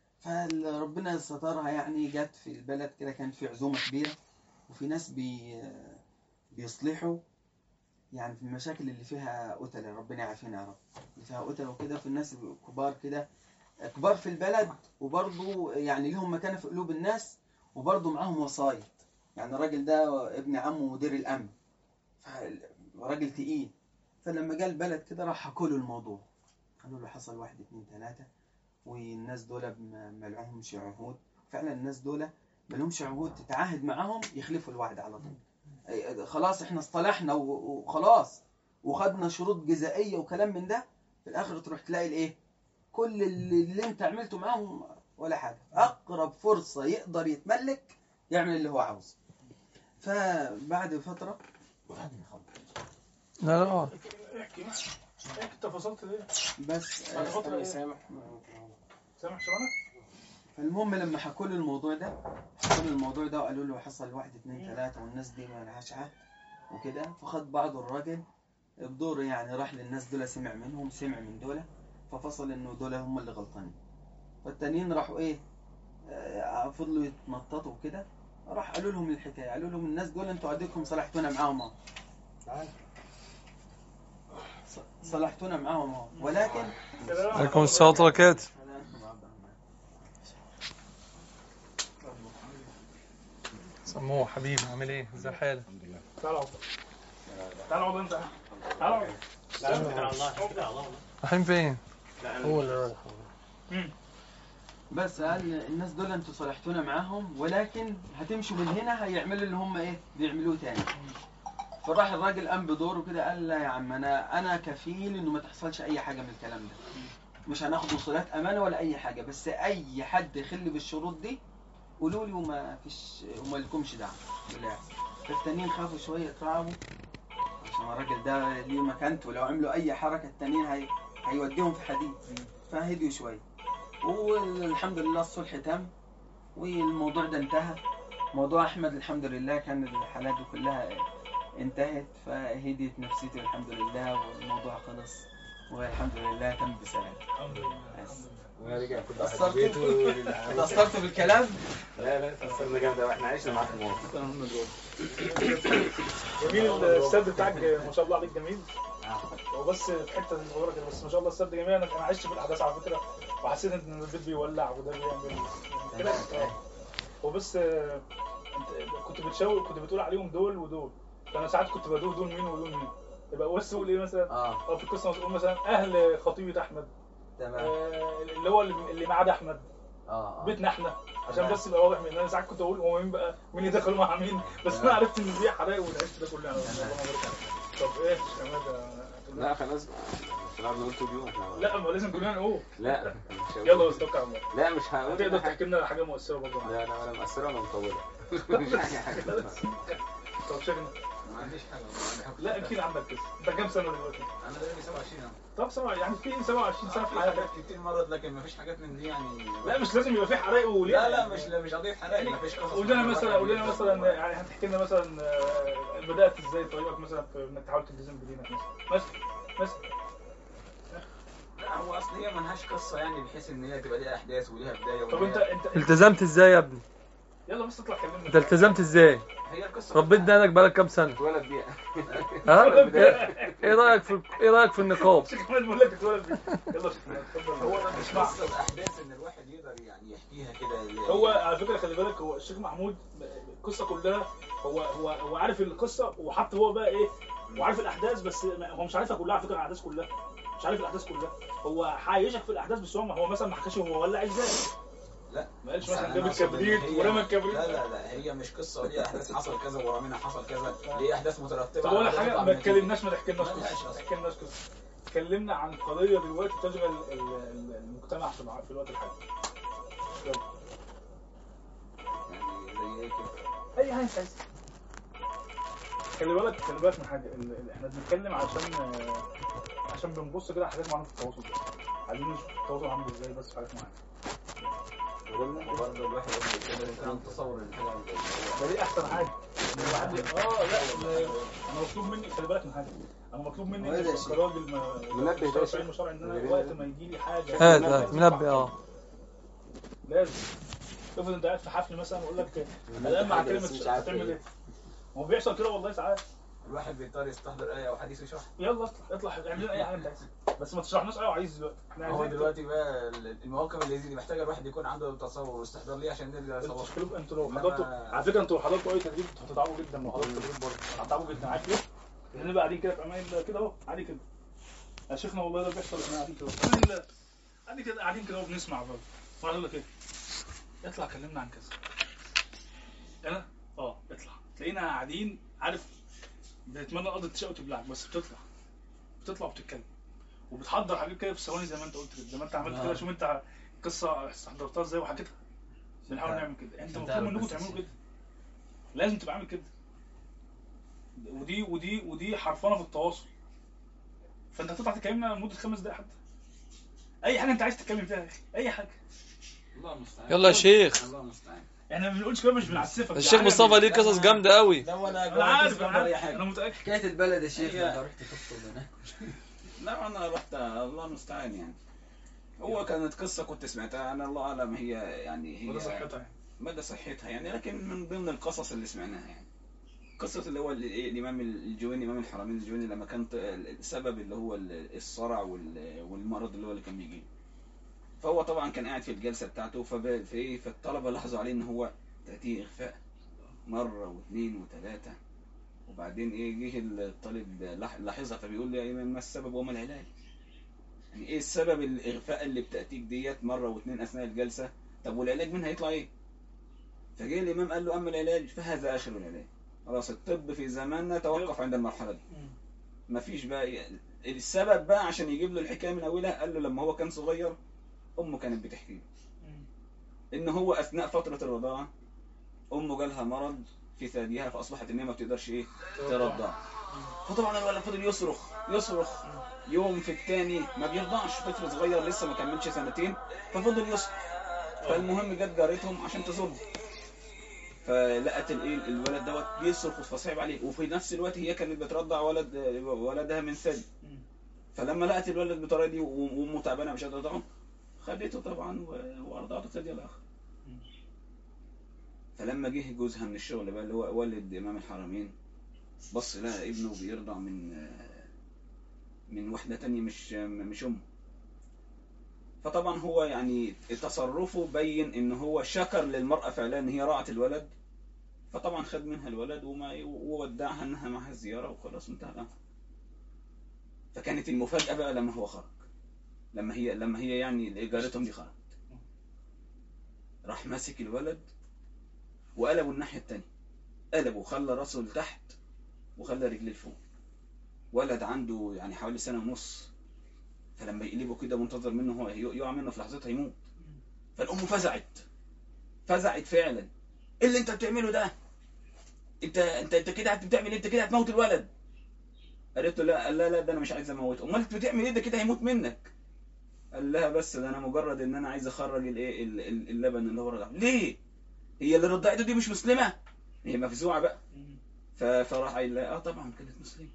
فربنا سترها يعني جت في البلد كده كانت في عزومه كبيره وفي ناس بي بيصلحوا يعني في المشاكل اللي فيها قتلة ربنا يعافينا يا رب اللي فيها قتلة وكده في الناس كبار كده كبار في البلد وبرضه يعني لهم مكانة في قلوب الناس وبرضه معاهم وسايط يعني الراجل ده ابن عمه مدير الأمن راجل تقيل فلما جه البلد كده راح حكوا له الموضوع قالوا له حصل واحد اتنين تلاتة والناس دول ما ما لهمش عهود فعلا الناس دول ما لهمش عهود تتعاهد معاهم يخلفوا الوعد على طول أي- خلاص احنا اصطلحنا و- وخلاص وخدنا شروط جزائيه وكلام من ده في الاخر تروح تلاقي الايه كل اللي, اللي انت عملته معاهم ولا حاجه اقرب فرصه يقدر يتملك يعمل اللي هو عاوزه فبعد فتره لا لا اقعد احكي احكي انت فصلت ليه؟ بس بعد فترة إيه؟ سامح سامح شبانك؟ فالمهم لما حكوا له الموضوع ده حكوا له الموضوع ده وقالوا له حصل واحد اتنين تلاته والناس دي ما لهاش عهد وكده فخد بعض الراجل بدوره يعني راح للناس دول سمع منهم سمع من دول ففصل انه دول هم اللي غلطانين فالتانيين راحوا ايه آه، فضلوا يتنططوا وكده راح قالوا لهم الحكايه قالوا لهم الناس دول انتوا اديكم صلحتونا معاهم اهو ص- صلحتونا معاهم اهو ولكن عليكم السلام ورحمة الله وبركاته سموه حبيبي عامل ايه ازي حالك تعال اقعد تعال اقعد انت تعال اقعد رايحين فين هو اللي مم. بس قال الناس دول انتوا صلحتونا معاهم ولكن هتمشوا من هنا هيعملوا اللي هم ايه بيعملوه تاني فراح الراجل قام بدوره كده قال لا يا عم انا انا كفيل انه ما تحصلش اي حاجه من الكلام ده مش هناخد وصولات امانه ولا اي حاجه بس اي حد يخل بالشروط دي قولوا لي وما فيش وما لكمش دعوه بالله فالتانيين خافوا شويه اترعبوا عشان الراجل ده ليه مكانته لو عملوا اي حركه التانيين هي... هيوديهم في حديد فهديوا شويه والحمد لله الصلح تم والموضوع ده انتهى موضوع احمد الحمد لله كان الحالات دي كلها انتهت فهديت نفسيتي الحمد لله والموضوع خلص والحمد لله تم بسلام الحمد لله بس. رجع كل واحد قصرت؟ في بيته تأثرت بالكلام لا لا تأثرنا جامد أوي، احنا عشنا معاك الموضوع جميل السد بتاعك ما شاء الله عليك جميل هو بس في حته صغيره كده بس ما شاء الله السد جميل انا انا عشت في الاحداث على فكره وحسيت ان البيت بيولع وده بيعمل كده هو بس آه، انت كنت بتشاور كنت بتقول عليهم دول ودول فانا ساعات كنت بدول دول مين ودول مين يبقى بس تقول ايه مثلا اه اه في القصه تقول مثلا اهل خطيبه احمد تمام آه، اللي هو اللي اللي ما عدا احمد اه اه بيتنا احنا عشان تمام. بس يبقى واضح من انا ساعات كنت اقول هو مين بقى مين اللي دخلوا مع مين بس انا تمام. عرفت ان في حرايق والعشت ده كله يعني الله يبارك عليك. طب ايه يا شماده هتقول لا خلاص بقى مش هنقعد نقول طول اليوم احنا لا ما لازم كلنا نقول لا مش هقول. يلا بس توكل على الله لا مش هقول هتقدر حاجة. تحكي لنا حاجه مؤثره برضه معاك. لا لا ولا مؤثرة ولا مطولة مش حاجة حاجة طب شيخنا ما عنديش حاجه والله. أنا لا اكيد عندك كده انت كام سنه دلوقتي؟ انا دلوقتي 27 اهو طب سبعة يعني في 27 سنه في في حياتك حاجات كتير مرت لكن ما فيش حاجات من دي يعني لا مش لازم يبقى في حرايق وليه لا لا مش مش قضيه حرائق ما فيش قصص قول لنا مثلا قول لنا مثلا يعني هتحكي لنا مثلا آه، بدات ازاي طريقك مثلا في انك تحاول تلتزم بدينك مثلا مثلا مثلا لا هو اصل هي ملهاش قصه يعني بحيث ان هي تبقى ليها احداث وليها بدايه طب وليها- انت انت التزمت ازاي يا ابني يلا بس اطلع كلمنا انت التزمت ازاي هي القصه ربيت دقنك بقالك كام سنه اتولد بيها ها ايه إيه رايك في ايه رايك في النقاب شيخ محمد بيقول لك اتولد بيه. يلا شيخنا اتفضل هو ده مش اسمع قصه الاحداث ان الواحد يقدر يعني يحكيها كده ل- هو على فكره خلي بالك هو الشيخ محمود القصه كلها هو هو هو عارف القصه وحتى هو بقى ايه وعارف الاحداث بس ما- هو مش عارفها كلها على فكره الاحداث كلها مش عارف الاحداث كلها هو عايشك في الاحداث بس هو ما هو مثلا ما حكاش هو ولع ازاي لا ما قالش بس مثلا أنا جاب أقصد إن الكبريت هي- ورمى الكبريت لا لا لا هي مش قصه وليها احداث حصل كذا ورامينا حصل كذا ليه احداث مترتبه طب على ولا ده حاجه تطلع ما من تكلمناش ما تحكيلناش ما لهاش قصه ما أصل. تحكيلناش قصه اتكلمنا عن قضيه دلوقتي تشغل ال- ال- المجتمع في الع- في الوقت الحالي يلا. يعني زي ايه كده اي حاجه انت عايزها خلي بالك خلي بالك من حاجه ال- ال- احنا بنتكلم عشان آه، عشان بنبص كده على حاجات معينه في التواصل عايزين نشوف التواصل عامل ازاي بس في حاجات معينه وبرضه الواحد لما بيتكلم كان تصور الحاجه ده دي احسن حاجه إن الواحد ي- اه لا لا، انا مطلوب مني خلي بالك من حاجه انا مطلوب مني ولا إني شيء. كراجل ما منبه مشترك ده في شيء. علم الشرع ان انا منبه. وقت ما يجي لي حاجه هات هات منبه اه لازم افرض انت قاعد في حفل مثلا واقول لك الان مع كلمه مش عارف هتعمل إيه. ايه؟ هو بيحصل كده والله ساعات الواحد بيضطر يستحضر ايه او حديث يشرح يلا اطلع اطلع اعمل لنا اي حاجه انت عايزها بس ما تشرحناش ايوه عايز دلوقتي احنا هو عايزين دلوقتي بقى المواقف اللي زي دي محتاجه الواحد يكون عنده تصور واستحضار ليه عشان نقدر انتوا يصور تشكلوا انتوا لو إنما- حضرتوا على فكره انتوا لو حضرتوا اي تدريب هتتعبوا جدا لو حضرتوا تدريب برضه هتتعبوا جدا عارف ليه؟ لان نبقى قاعدين كده في امان الله كده اهو عادي كده يا شيخنا والله ده بيحصل احنا قاعدين كده في امان الله قاعدين كده قاعدين كده وبنسمع برضه وانا اقول لك ايه؟ اطلع كلمنا عن كذا انا اه اطلع تلاقينا قاعدين عارف بنتمنى الارض تشق وتبلعك بس بتطلع بتطلع وبتتكلم وبتحضر حاجات كده في ثواني زي ما انت قلت كده زي ما انت عملت كده آه. شوف انت قصه استحضرتها ازاي وحكيتها بنحاول نعمل كده انت عشان مطلوب تعرف منكم بس تعملوا الشيء. كده لازم تبقى عامل كده ودي ودي ودي حرفانه في التواصل فانت هتطلع تكلمنا لمده خمس دقايق حتى اي حاجه انت عايز تتكلم فيها يا اخي اي حاجه الله المستعان يلا يا شيخ الله المستعان احنا ما بنقولش كده مش بنعسفك ده الشيخ عادي. مصطفى ليه قصص جامده قوي لا وانا انا عارف انا جوه اي عارف حاجه انا متاكد حكايه البلد يا شيخ هي- انت رحت تخطب هناك لا انا رحت الله المستعان يعني هو كانت قصة كنت سمعتها أنا الله أعلم هي يعني هي وده صحتها يعني. مدى صحتها يعني لكن من ضمن القصص اللي سمعناها يعني قصة اللي هو ال- إيه الإمام الجويني إمام الحرمين الجويني لما كان ط- السبب اللي هو ال- الصرع وال- والمرض اللي هو اللي كان بيجيه فهو طبعا كان قاعد في الجلسة بتاعته فب- في فالطلبة لاحظوا عليه إن هو تأتيه إخفاء مرة واثنين وثلاثة وبعدين إيه جه الطالب لاح- لاحظها فبيقول لي يا إمام ما السبب وما العلاج؟ يعني إيه السبب الإغفاء اللي بتأتيك ديت مرة واثنين أثناء الجلسة؟ طب والعلاج منها هيطلع إيه؟ فجه الإمام قال له أما العلاج فهذا آخر العلاج خلاص الطب في زماننا توقف عند المرحلة دي مم. مفيش بقى السبب بقى عشان يجيب له الحكاية من أولها قال له لما هو كان صغير أمه كانت بتحكي له مم. إن هو أثناء فترة الرضاعة أمه جالها مرض في ثديها فأصبحت إن هي ما بتقدرش إيه ترضع فطبعا الولد فضل يصرخ يصرخ يوم في التاني ما بيرضعش طفل صغير لسه ما كملش سنتين ففضل يصرخ فالمهم جت جارتهم عشان تزور فلقت الايه الولد دوت بيصرخ فصعب عليه وفي نفس الوقت هي كانت بترضع ولد ولدها من ثدي مم. فلما لقت الولد بالطريقه دي وامه تعبانه مش قادره ترضعه خدته طبعا و- وارضعته الثدي الاخر مم. فلما جه جوزها من الشغل بقى اللي هو والد امام الحرمين بص لقى ابنه بيرضع من من واحده تانية مش مش امه فطبعا هو يعني تصرفه بين ان هو شكر للمرأة فعلا ان هي راعت الولد فطبعا خد منها الولد وما وودعها انها معها الزيارة وخلاص انتهى الامر فكانت المفاجأة بقى لما هو خرج لما هي لما هي يعني جارتهم دي خرجت راح ماسك الولد وقلبه الناحية التانية قلبه خلى راسه لتحت وخلى رجليه لفوق ولد عنده يعني حوالي سنة ونص فلما يقلبه كده منتظر منه هو يقع منه في لحظتها يموت فالأم فزعت فزعت فعلا ايه اللي انت بتعمله ده انت انت انت كده بتعمل ايه انت كده هتموت الولد قالت له لا لا لا ده انا مش عايز اموته امال انت بتعمل ايه ده كده هيموت منك قال لها بس ده انا مجرد ان انا عايز اخرج الايه ال- ال- اللبن اللي هو رضعه ليه هي اللي رضعته دي مش مسلمه هي مفزوعه بقى ف- فراح قايل لها اه طبعا كانت مسلمه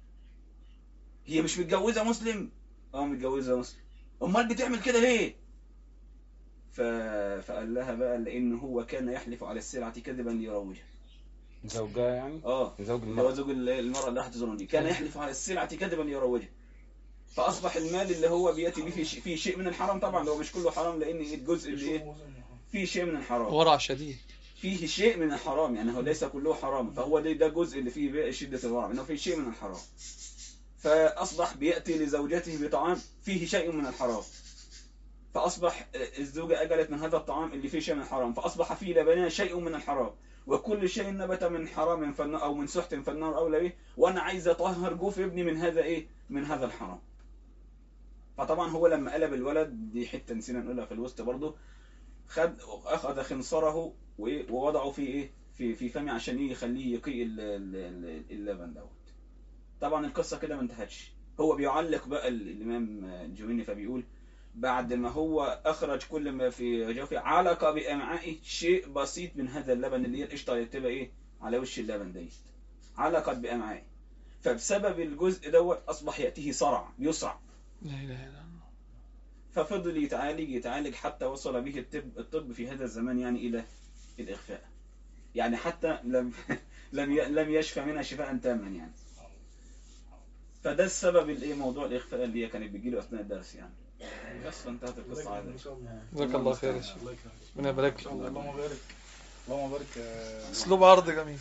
هي مش متجوزه مسلم اه متجوزه مسلم امال بتعمل كده ليه ف... فقال لها بقى لان هو كان يحلف على السلعه كذبا ليروجها زوجها يعني اه زوج اللي هو المرأة زوج ال- المرأة اللي هتزورني كان يحلف على السلعة كذبا ليروجها فأصبح المال اللي هو بيأتي به في شيء, في شيء من الحرام طبعا هو مش كله حرام لأن الجزء اللي إيه فيه شيء من الحرام ورع شديد فيه شيء من الحرام يعني هو ليس كله حرام فهو ده ده جزء اللي فيه بقى شدة الورع انه فيه شيء من الحرام فأصبح بيأتي لزوجته بطعام فيه شيء من الحرام فأصبح الزوجة أكلت من هذا الطعام اللي فيه شيء من الحرام فأصبح في لبنها شيء من الحرام وكل شيء نبت من حرام فالنار أو من سحت فالنار أولى به وأنا عايز أطهر جوف ابني من هذا إيه من هذا الحرام فطبعا هو لما قلب الولد دي حتة نسينا نقولها في الوسط برضه خد أخذ خنصره وإيه ووضعه في إيه في في فمه عشان إيه يخليه يقي ال- ال- ال- اللبن دوت طبعا القصة كده ما انتهتش هو بيعلق بقى ال- الإمام الجويني فبيقول بعد ما هو أخرج كل ما في جوفه علق بأمعائه شيء بسيط من هذا اللبن اللي هي القشطة اللي بتبقى إيه على وش اللبن ديت علقت بأمعائه فبسبب الجزء دوت أصبح يأتيه صرع يصرع لا اله الا الله ففضل يتعالج يتعالج حتى وصل به الطب الطب في هذا الزمان يعني إلى الإخفاء يعني حتى لم لم ي- لم يشفى منها شفاء تاما يعني فده السبب الايه موضوع الإخفاء اللي هي كانت بتجيله أثناء الدرس يعني بس انتهت القصة على ما شاء الله جزاك الله خير يا شيخ الله يكرمك ربنا يبارك ما شاء الله اللهم بارك اللهم بارك آه، اسلوب عرض جميل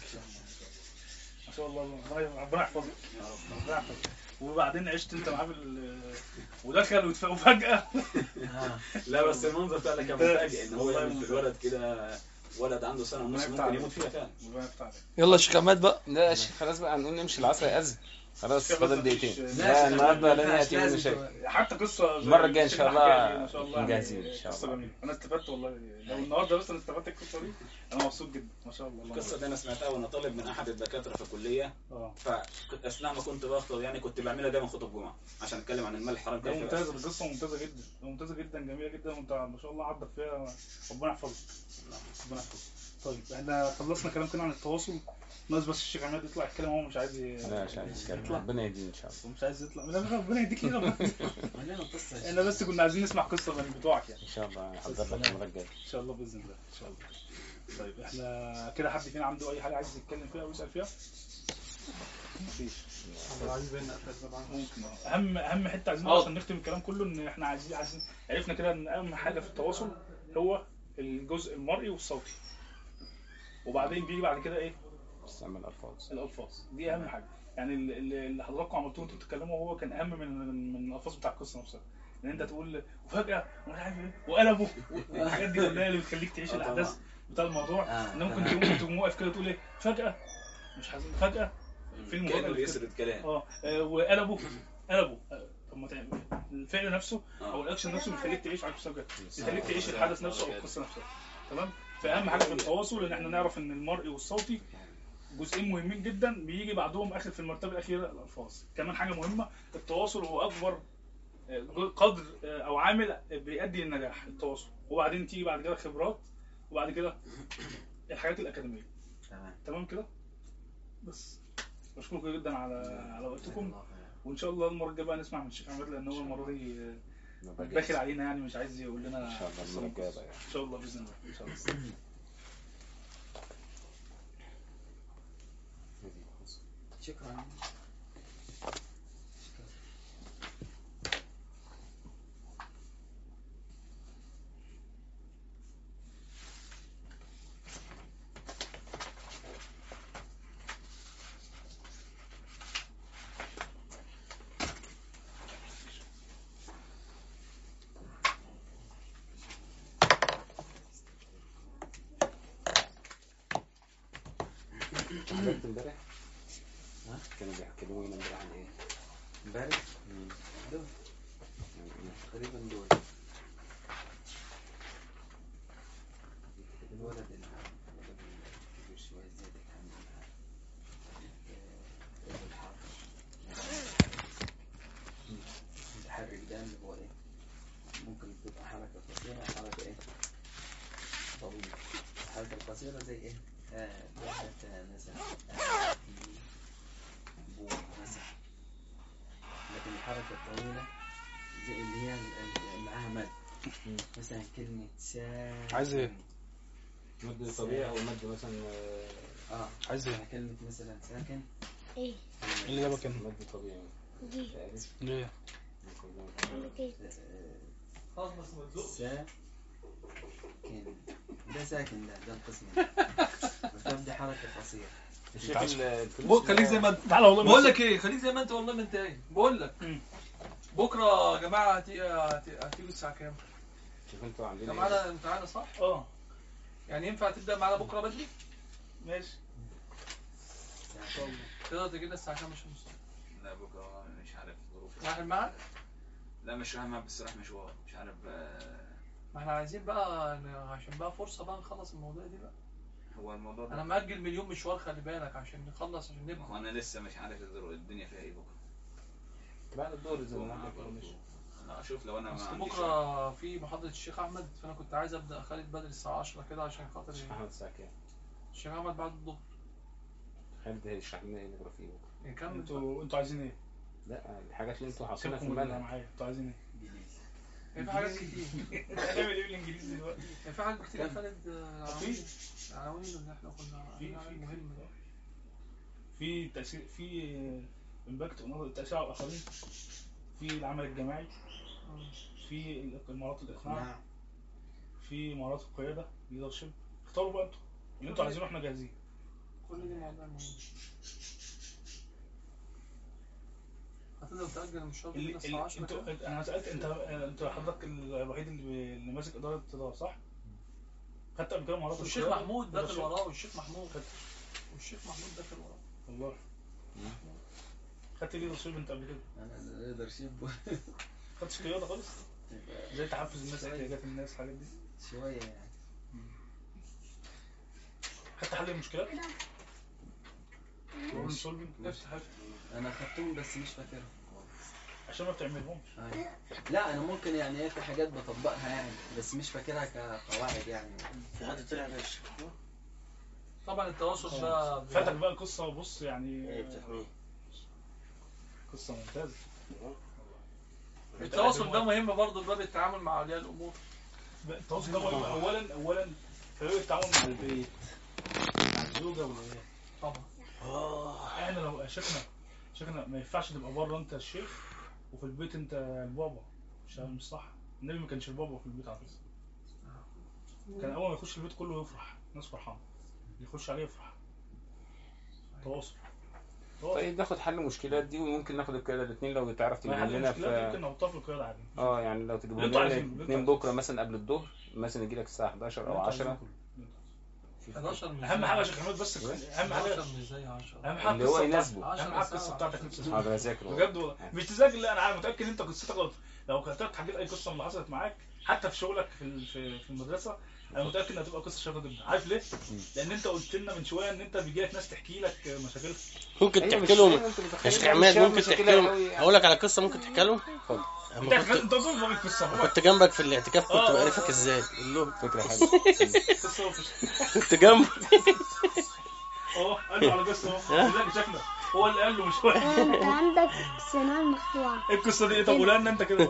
ما شاء الله ربنا ربنا يحفظك ربنا يحفظك وبعدين عشت انت معاه بال ودخل وتف- وفجأة لا بس المنظر فعلا كان ممتاز. مفاجئ ان هو والله يعمل في ممتاز. الولد كده ولد عنده سنة ونص ربنا ممكن يفتح يموت فيها فعلا ربنا يفتح عليك يلا يا شيخ عماد بقى لا يا شيخ خلاص بقى هنقول نمشي العصر يأذن خلاص شيخ فاضل بس دقيقتين مفيش- لا النهارده لن يأتي من شيء حتى قصة زي المرة الجاية إن شاء الشيخ الله حكاها دي، ما شاء الله مجهزين يعني إن شاء قصة الله. جميلة أنا استفدت والله لو النهارده بس أنا استفدت القصة دي أنا مبسوط جدا ما شاء الله الله القصة دي أنا سمعتها وأنا طالب من أحد الدكاترة في الكلية اه فأثناء ما كنت بخطب يعني كنت بعملها دايما خطب جمعة عشان أتكلم عن المال الحرام ده كيف ممتازة القصة ممتازة جدا ممتازة جدا جميلة جدا وأنت ما شاء الله عدت فيها ربنا يحفظك ربنا يحفظك طيب احنا خلصنا كلام كده عن التواصل ناقص بس الشيخ عماد يطلع يتكلم هو مش عايز ي- لا مش عايز يتكلم يطلع ربنا يهديه ان شاء الله ومش عايز يطلع لا ربنا يديك ليه ربنا مليانة قصة احنا بس كنا عايزين نسمع قصة من بتوعك يعني ان شاء الله هحضر لك المره الجايه ان شاء الله باذن الله ان شاء الله طيب احنا كده حد فينا عنده اي حاجه عايز يتكلم فيها او يسال فيها مفيش ممكن اه. اهم اهم حته عايزين نقولها عشان نختم الكلام كله ان احنا عايزين عايزين عرفنا كده ان اهم حاجه في التواصل هو الجزء المرئي والصوتي وبعدين بيجي بعد كده ايه استعمل الفاظ الالفاظ دي اهم حاجه يعني ال- ال- اللي حضراتكم عملتوه انتوا بتتكلموا هو كان اهم من من من الالفاظ بتاع القصه نفسها ان انت تقول وفجاه ومش عارف ايه وقلبوا والحاجات دي كلها اللي بتخليك تعيش آه الاحداث بتاع الموضوع آه، ان ممكن تمام. تقوم تقوم واقف كده تقول ايه فجاه مش حزين فجاه في المفاجأة كأنه اللي بيسرد كلام اه آه، وقلبوا قلبوا آه، طب ما تعمل الفعل نفسه او آه. الاكشن نفسه بيخليك تعيش على المستوى بيخليك تعيش الحدث نفسه او القصه نفسها تمام فاهم حاجه في التواصل ان احنا نعرف ان المرئي والصوتي جزئين مهمين جدا بيجي بعدهم اخر في المرتبه الاخيره الالفاظ كمان حاجه مهمه التواصل هو اكبر آه، قدر آه، او عامل بيؤدي للنجاح التواصل وبعدين تيجي بعد كده خبرات وبعد كده الحاجات الاكاديميه تمام تمام كده بس بشكركم جدا على على وقتكم وان شاء الله المره الجايه بقى نسمع من الشيخ عماد لان هو المره دي آه، المرة الجاية. داخل علينا يعني مش عايز يقول لنا ان شاء الله المره الجايه بقى يعني. ان شاء الله باذن الله ان شاء الله شكرا حضرت امبارح ها؟ كانوا بيتكلموا هنا امبارح عن ايه؟ امبارح مم. دول يعني تقريبا دول الولد اللي الولد الكبير شوية زياد الحمد المتحرك ده اللي هو ايه ممكن تبقى حركة قصيرة أو حركة ايه طويلة الحركة القصيرة زي ايه آه ده مثلا آه بوم مثلا لكن الحركة الطويلة زي اللي هي ال- معاها مد مثلا كلمة ساكن عايز ايه؟ مد طبيعي او مد مثلا آه، اه عايز ايه؟ كلمة مثلا ساكن ايه إيه اللي جابك هنا؟ مد طبيعي دي تقريبا ليه؟ عندك ايه خلاص بس ما تزقش ساكن ده ساكن ده ده القسم ده وتبدأ حركة قصيرة الشيخ ال- الفلوس بو- خليك زي ما انت تعالى والله بقول لك ايه خليك زي ما انت والله ما انت ايه بقول لك مم. بكره يا جماعه هتي- هتي- هتيجوا الساعه كام؟ شوف انتوا عاملين انت ايه معانا انت معانا صح؟ اه يعني ينفع تبدا معانا بكره بدري؟ ماشي ساكن. تقدر تجي لنا الساعه كام يا شمس؟ لا بكره مش عارف ظروف رايح معاك؟ لا مش رايح معاك بس رايح مشوار مش عارف آه، ما احنا عايزين بقى ن- عشان بقى فرصه بقى نخلص الموضوع دي بقى هو الموضوع انا ده مأجل مليون مشوار خلي بالك عشان نخلص عشان نبدا هو انا لسه مش عارف الظروف الدنيا فيها ايه بكره بعد الدور زي ما هو عندك برضه- انا اشوف لو انا ما اصل عنديش بكره في محاضره الشيخ احمد فانا كنت عايز ابدا خالد بدري الساعه 10 كده عشان خاطر الشيخ احمد الساعه كام؟ الشيخ احمد بعد الظهر خالد هيشرح لنا ايه نقرا فيه بكره يكمل بقى. انتوا انتوا عايزين ايه؟ لا الحاجات اللي انتوا حاطينها في سيبكم من اللي المنهج معايا انتوا عايزين انجليزي هي في حاجات كتير ايه؟ نعمل ايه بالانجليزي دلوقتي؟ هي في حاجات كتير يا خالد آه، في عناوين اللي احنا كنا في عناوين في مهمه في تأثير في امباكت ونظر التأثير على الآخرين في العمل الجماعي مم. في مهارات الإقناع نعم في مهارات القيادة ليدرشيب اختاروا بقى انتوا اللي انتوا عايزينه احنا جاهزين كل دي مواضيع مهمه هتقدر تأجل المشوار اللي كده الساعه اللي 10 انتوا كده انا سألت انت انت حضرتك الوحيد اللي اللي ماسك إدارة إدارة صح؟ خدت قبل كده مهارات والشيخ القيادة؟ محمود داخل leadership؟ وراه والشيخ محمود والشيخ محمود داخل وراه والله خدت ليدرشيب انت قبل كده؟ انا ليدرشيب خدتش قيادة خالص؟ ازاي تحفز الناس احتياجات الناس الحاجات دي؟ شوية يعني خدت حل المشكلات؟ بروبلم سولفنج نفس حاجه انا خدتهم بس مش فاكرهم عشان ما بتعملهمش أيوة. لا انا ممكن يعني ايه في حاجات بطبقها يعني بس مش فاكرها كقواعد يعني في حد طلع غش طبعا التواصل ده فاتك بقى قصة بص يعني ايه بتحميه قصة ممتازة التواصل ده مهم برضه في باب التعامل مع اولياء الامور التواصل ده مهم اولا اولا في باب التعامل مع البيت مع الزوجة والعيال طبعا احنا لو شيخنا شيخنا ما ينفعش تبقى بره انت الشيخ وفي البيت انت البابا مش مش صح النبي ما كانش البابا في البيت على فكرة كان اول ما يخش البيت كله يفرح الناس فرحانة يخش عليه يفرح تواصل تواصل طيب ناخد حل المشكلات دي وممكن ناخد القيادة الاثنين لو تعرف ما تجيب حل لنا المشكلات في ممكن نحطها في القيادة عادي اه يعني لو تجيبوا اللي انتوا لنا عايزينه، اللي الاثنين انتوا بكره مثلا قبل الظهر مثلا يجي لك الساعة 11 اللي او انتوا 10 عايزينه. 11 مش اهم زي حاجة يا 10. شيخ حماد بس اهم حاجة 11 مش زي 10 اهم حاجة اللي هو القصة يناسبه. بتاعتك اهم حاجة القصة بتاعتك نفسها حاضر اذاكر بجد والله مش تذاكر لا انا عارف متاكد ان انت قصتك غلط لو كنت حكيت اي قصه من اللي حصلت معاك حتى في شغلك في ال- في في المدرسه انا متاكد انها هتبقى قصه شيقه جدا عارف ليه؟ لان انت قلت لنا من شويه ان انت بيجي لك ناس تحكي لك مشاكلها ممكن أيوة، تحكي مش لهم دايما انتوا يا متخيلين شيخ إن عماد الشباب ممكن مشاكلها تحكي لهم قوي يعني. اقول لك على قصه ممكن تحكي لهم اتفضل. انت أما كنت انت اظن ما قصه هو كنت جنبك في الاعتكاف كنت آه، آه، بعرفك آه. ازاي قول لهم فكرة حلوة قصه وفش كنت جنبه اه قال له على قصه اهو لا شكله هو اللي قال له مش هو انت عندك سنان مقطوعة ايه القصه دي ايه طب قولها لنا انت كده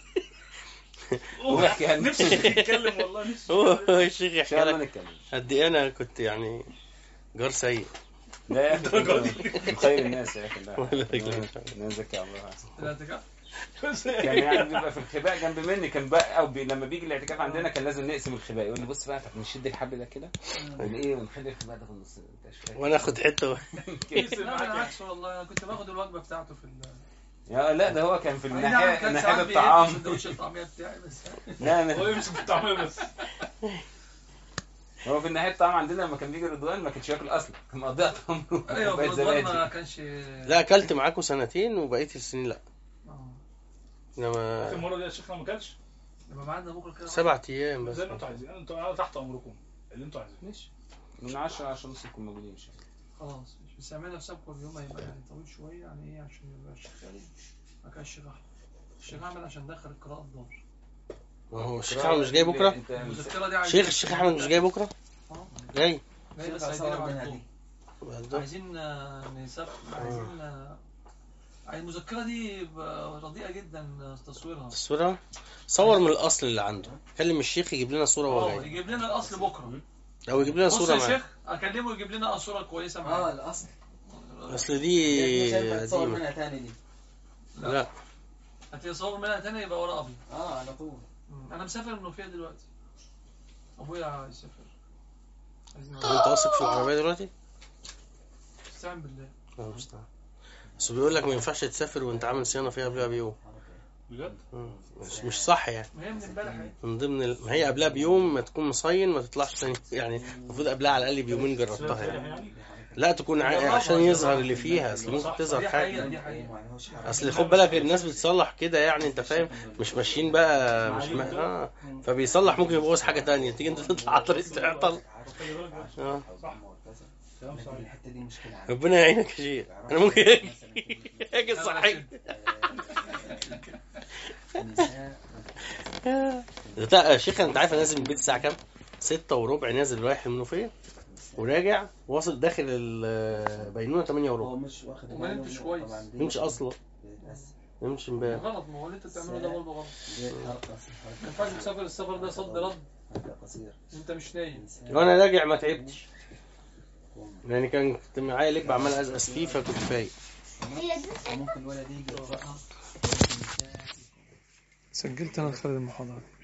قوم احكيها لنا. نفسي يتكلم والله نفسي هو هو الشيخ ان يحكي شاء الله لك نتكلم قد ايه انا كنت يعني جار سيء لا يا اخي الدرجة كنت من خير الناس يا اخي لا الله يبارك لك. نزكي الله أحسن. الاعتكاف كان يعني بيبقى في الخباء جنب مني كان بقى او بي لما بيجي الاعتكاف عندنا كان لازم نقسم الخباء يقول لي بص بقى طب نشد الحبل ده كده وايه ونخلي الخباء ده في النص انت مش فاهم. وانا اخد حته يقسم لا معاك يعني. بالعكس والله انا كنت باخد الوجبه بتاعته في ال يا لا ده هو كان في أي نعم، الناحيه كان ناحيه ساعات بيهد الطعام سندوتش الطعميه بتاعي بس لا هو ما- يمسك الطعميه بس هو في النهايه الطعام عندنا لما كان بيجي رضوان ما كانش ياكل اصلا كان مقضيها عمره ايوه كوباية رضوان ما زبادي. كانش لا اكلت معاكم سنتين وبقيه السنين لا آه. انما اخر مره دي يا شيخنا ما كانش يبقى معانا بكره كده سبع ايام بس زي ما انتوا عايزين انتوا انا تحت امركم اللي انتوا عايزينه ماشي من 10 10 ونص نكون موجودين ان شاء الله خلاص مش بس اعملها في سبكه اليوم هيبقى يعني طويل شويه يعني ايه عشان يبقى الشيخ خالد ما كانش الشيخ احمد الشيخ احمد عشان دخل القراءه الدار ما هو الشيخ احمد مش جاي بكره انت المذكره دي عايزين شيخ الشيخ احمد مش جاي بكره اه جاي جاي بس شيخ عايزين أصور منها بعد دي. الظهر. عايزين آه، نسافر عايزين آه، المذكره دي ب- رديئه جدا تصويرها تصويرها صور من الاصل اللي عنده كلم الشيخ يجيب لنا صوره وهو اه جاي يجيب لنا الاصل بكره او يجيب لنا بص صوره يا معاه شيخ اكلمه يجيب لنا صوره كويسه اه معاه الاصل اصل دي مش هينفع تصور قديمه منها تاني دي لا هتصور منها تاني يبقى ورا ابيض اه على طول مم. انا مسافر من وفيه دلوقتي ابويا هيسافر عايزين طب انت واثق في العربيه دلوقتي؟ استعن بالله لا مستعان بس بيقول لك ما ينفعش تسافر وانت عامل صيانه فيها قبلها بيوم بجد مم. مش, مش صح يعني ما هي من امبارح اهي من ضمن ال... ما هي قبلها بيوم ما تكون مصين ما تطلعش تاني يعني المفروض قبلها على الاقل بيومين جربتها يعني يعني لا تكون ع... عشان يظهر اللي فيها اصل ممكن تظهر دي حاجه حقيقه دي حقيقه معلهوش حاجة. اصل خد بالك الناس بتصلح كده يعني انت فاهم مش ماشيين بقى مش ما... اه فبيصلح ممكن يبوظ حاجه تانية تيجي انت تطلع على طريق تعطل خلي بالك بقى. اه صح كلام لكن صحيح الحته دي مشكله عندي ربنا يعينك يا شيخ انا ممكن اجي اجي صحيح النساء لا يا شيخ انت عارف انا نازل من البيت الساعه كام؟ ستة وربع نازل رايح المنوفيه وراجع واصل داخل البينونه 8 هو وربع مش واخد وما باله نمتش إن كويس. طبعاً دي نمشي اصلا بتتأثر. نمشي امبارح غلط ما هو اللي انت بتعمله ده برضه غلط دي حركه ما ينفعش تسافر السفر ده صد رد حركه قصيره انت مش نايم النساء وانا راجع ما تعبتش قوم. يعني كان كنت معايا لب عمال ازقز فيه فكنت فايق هي دي وممكن الولد يجي يقرأها سجلت انا خالد المحاضره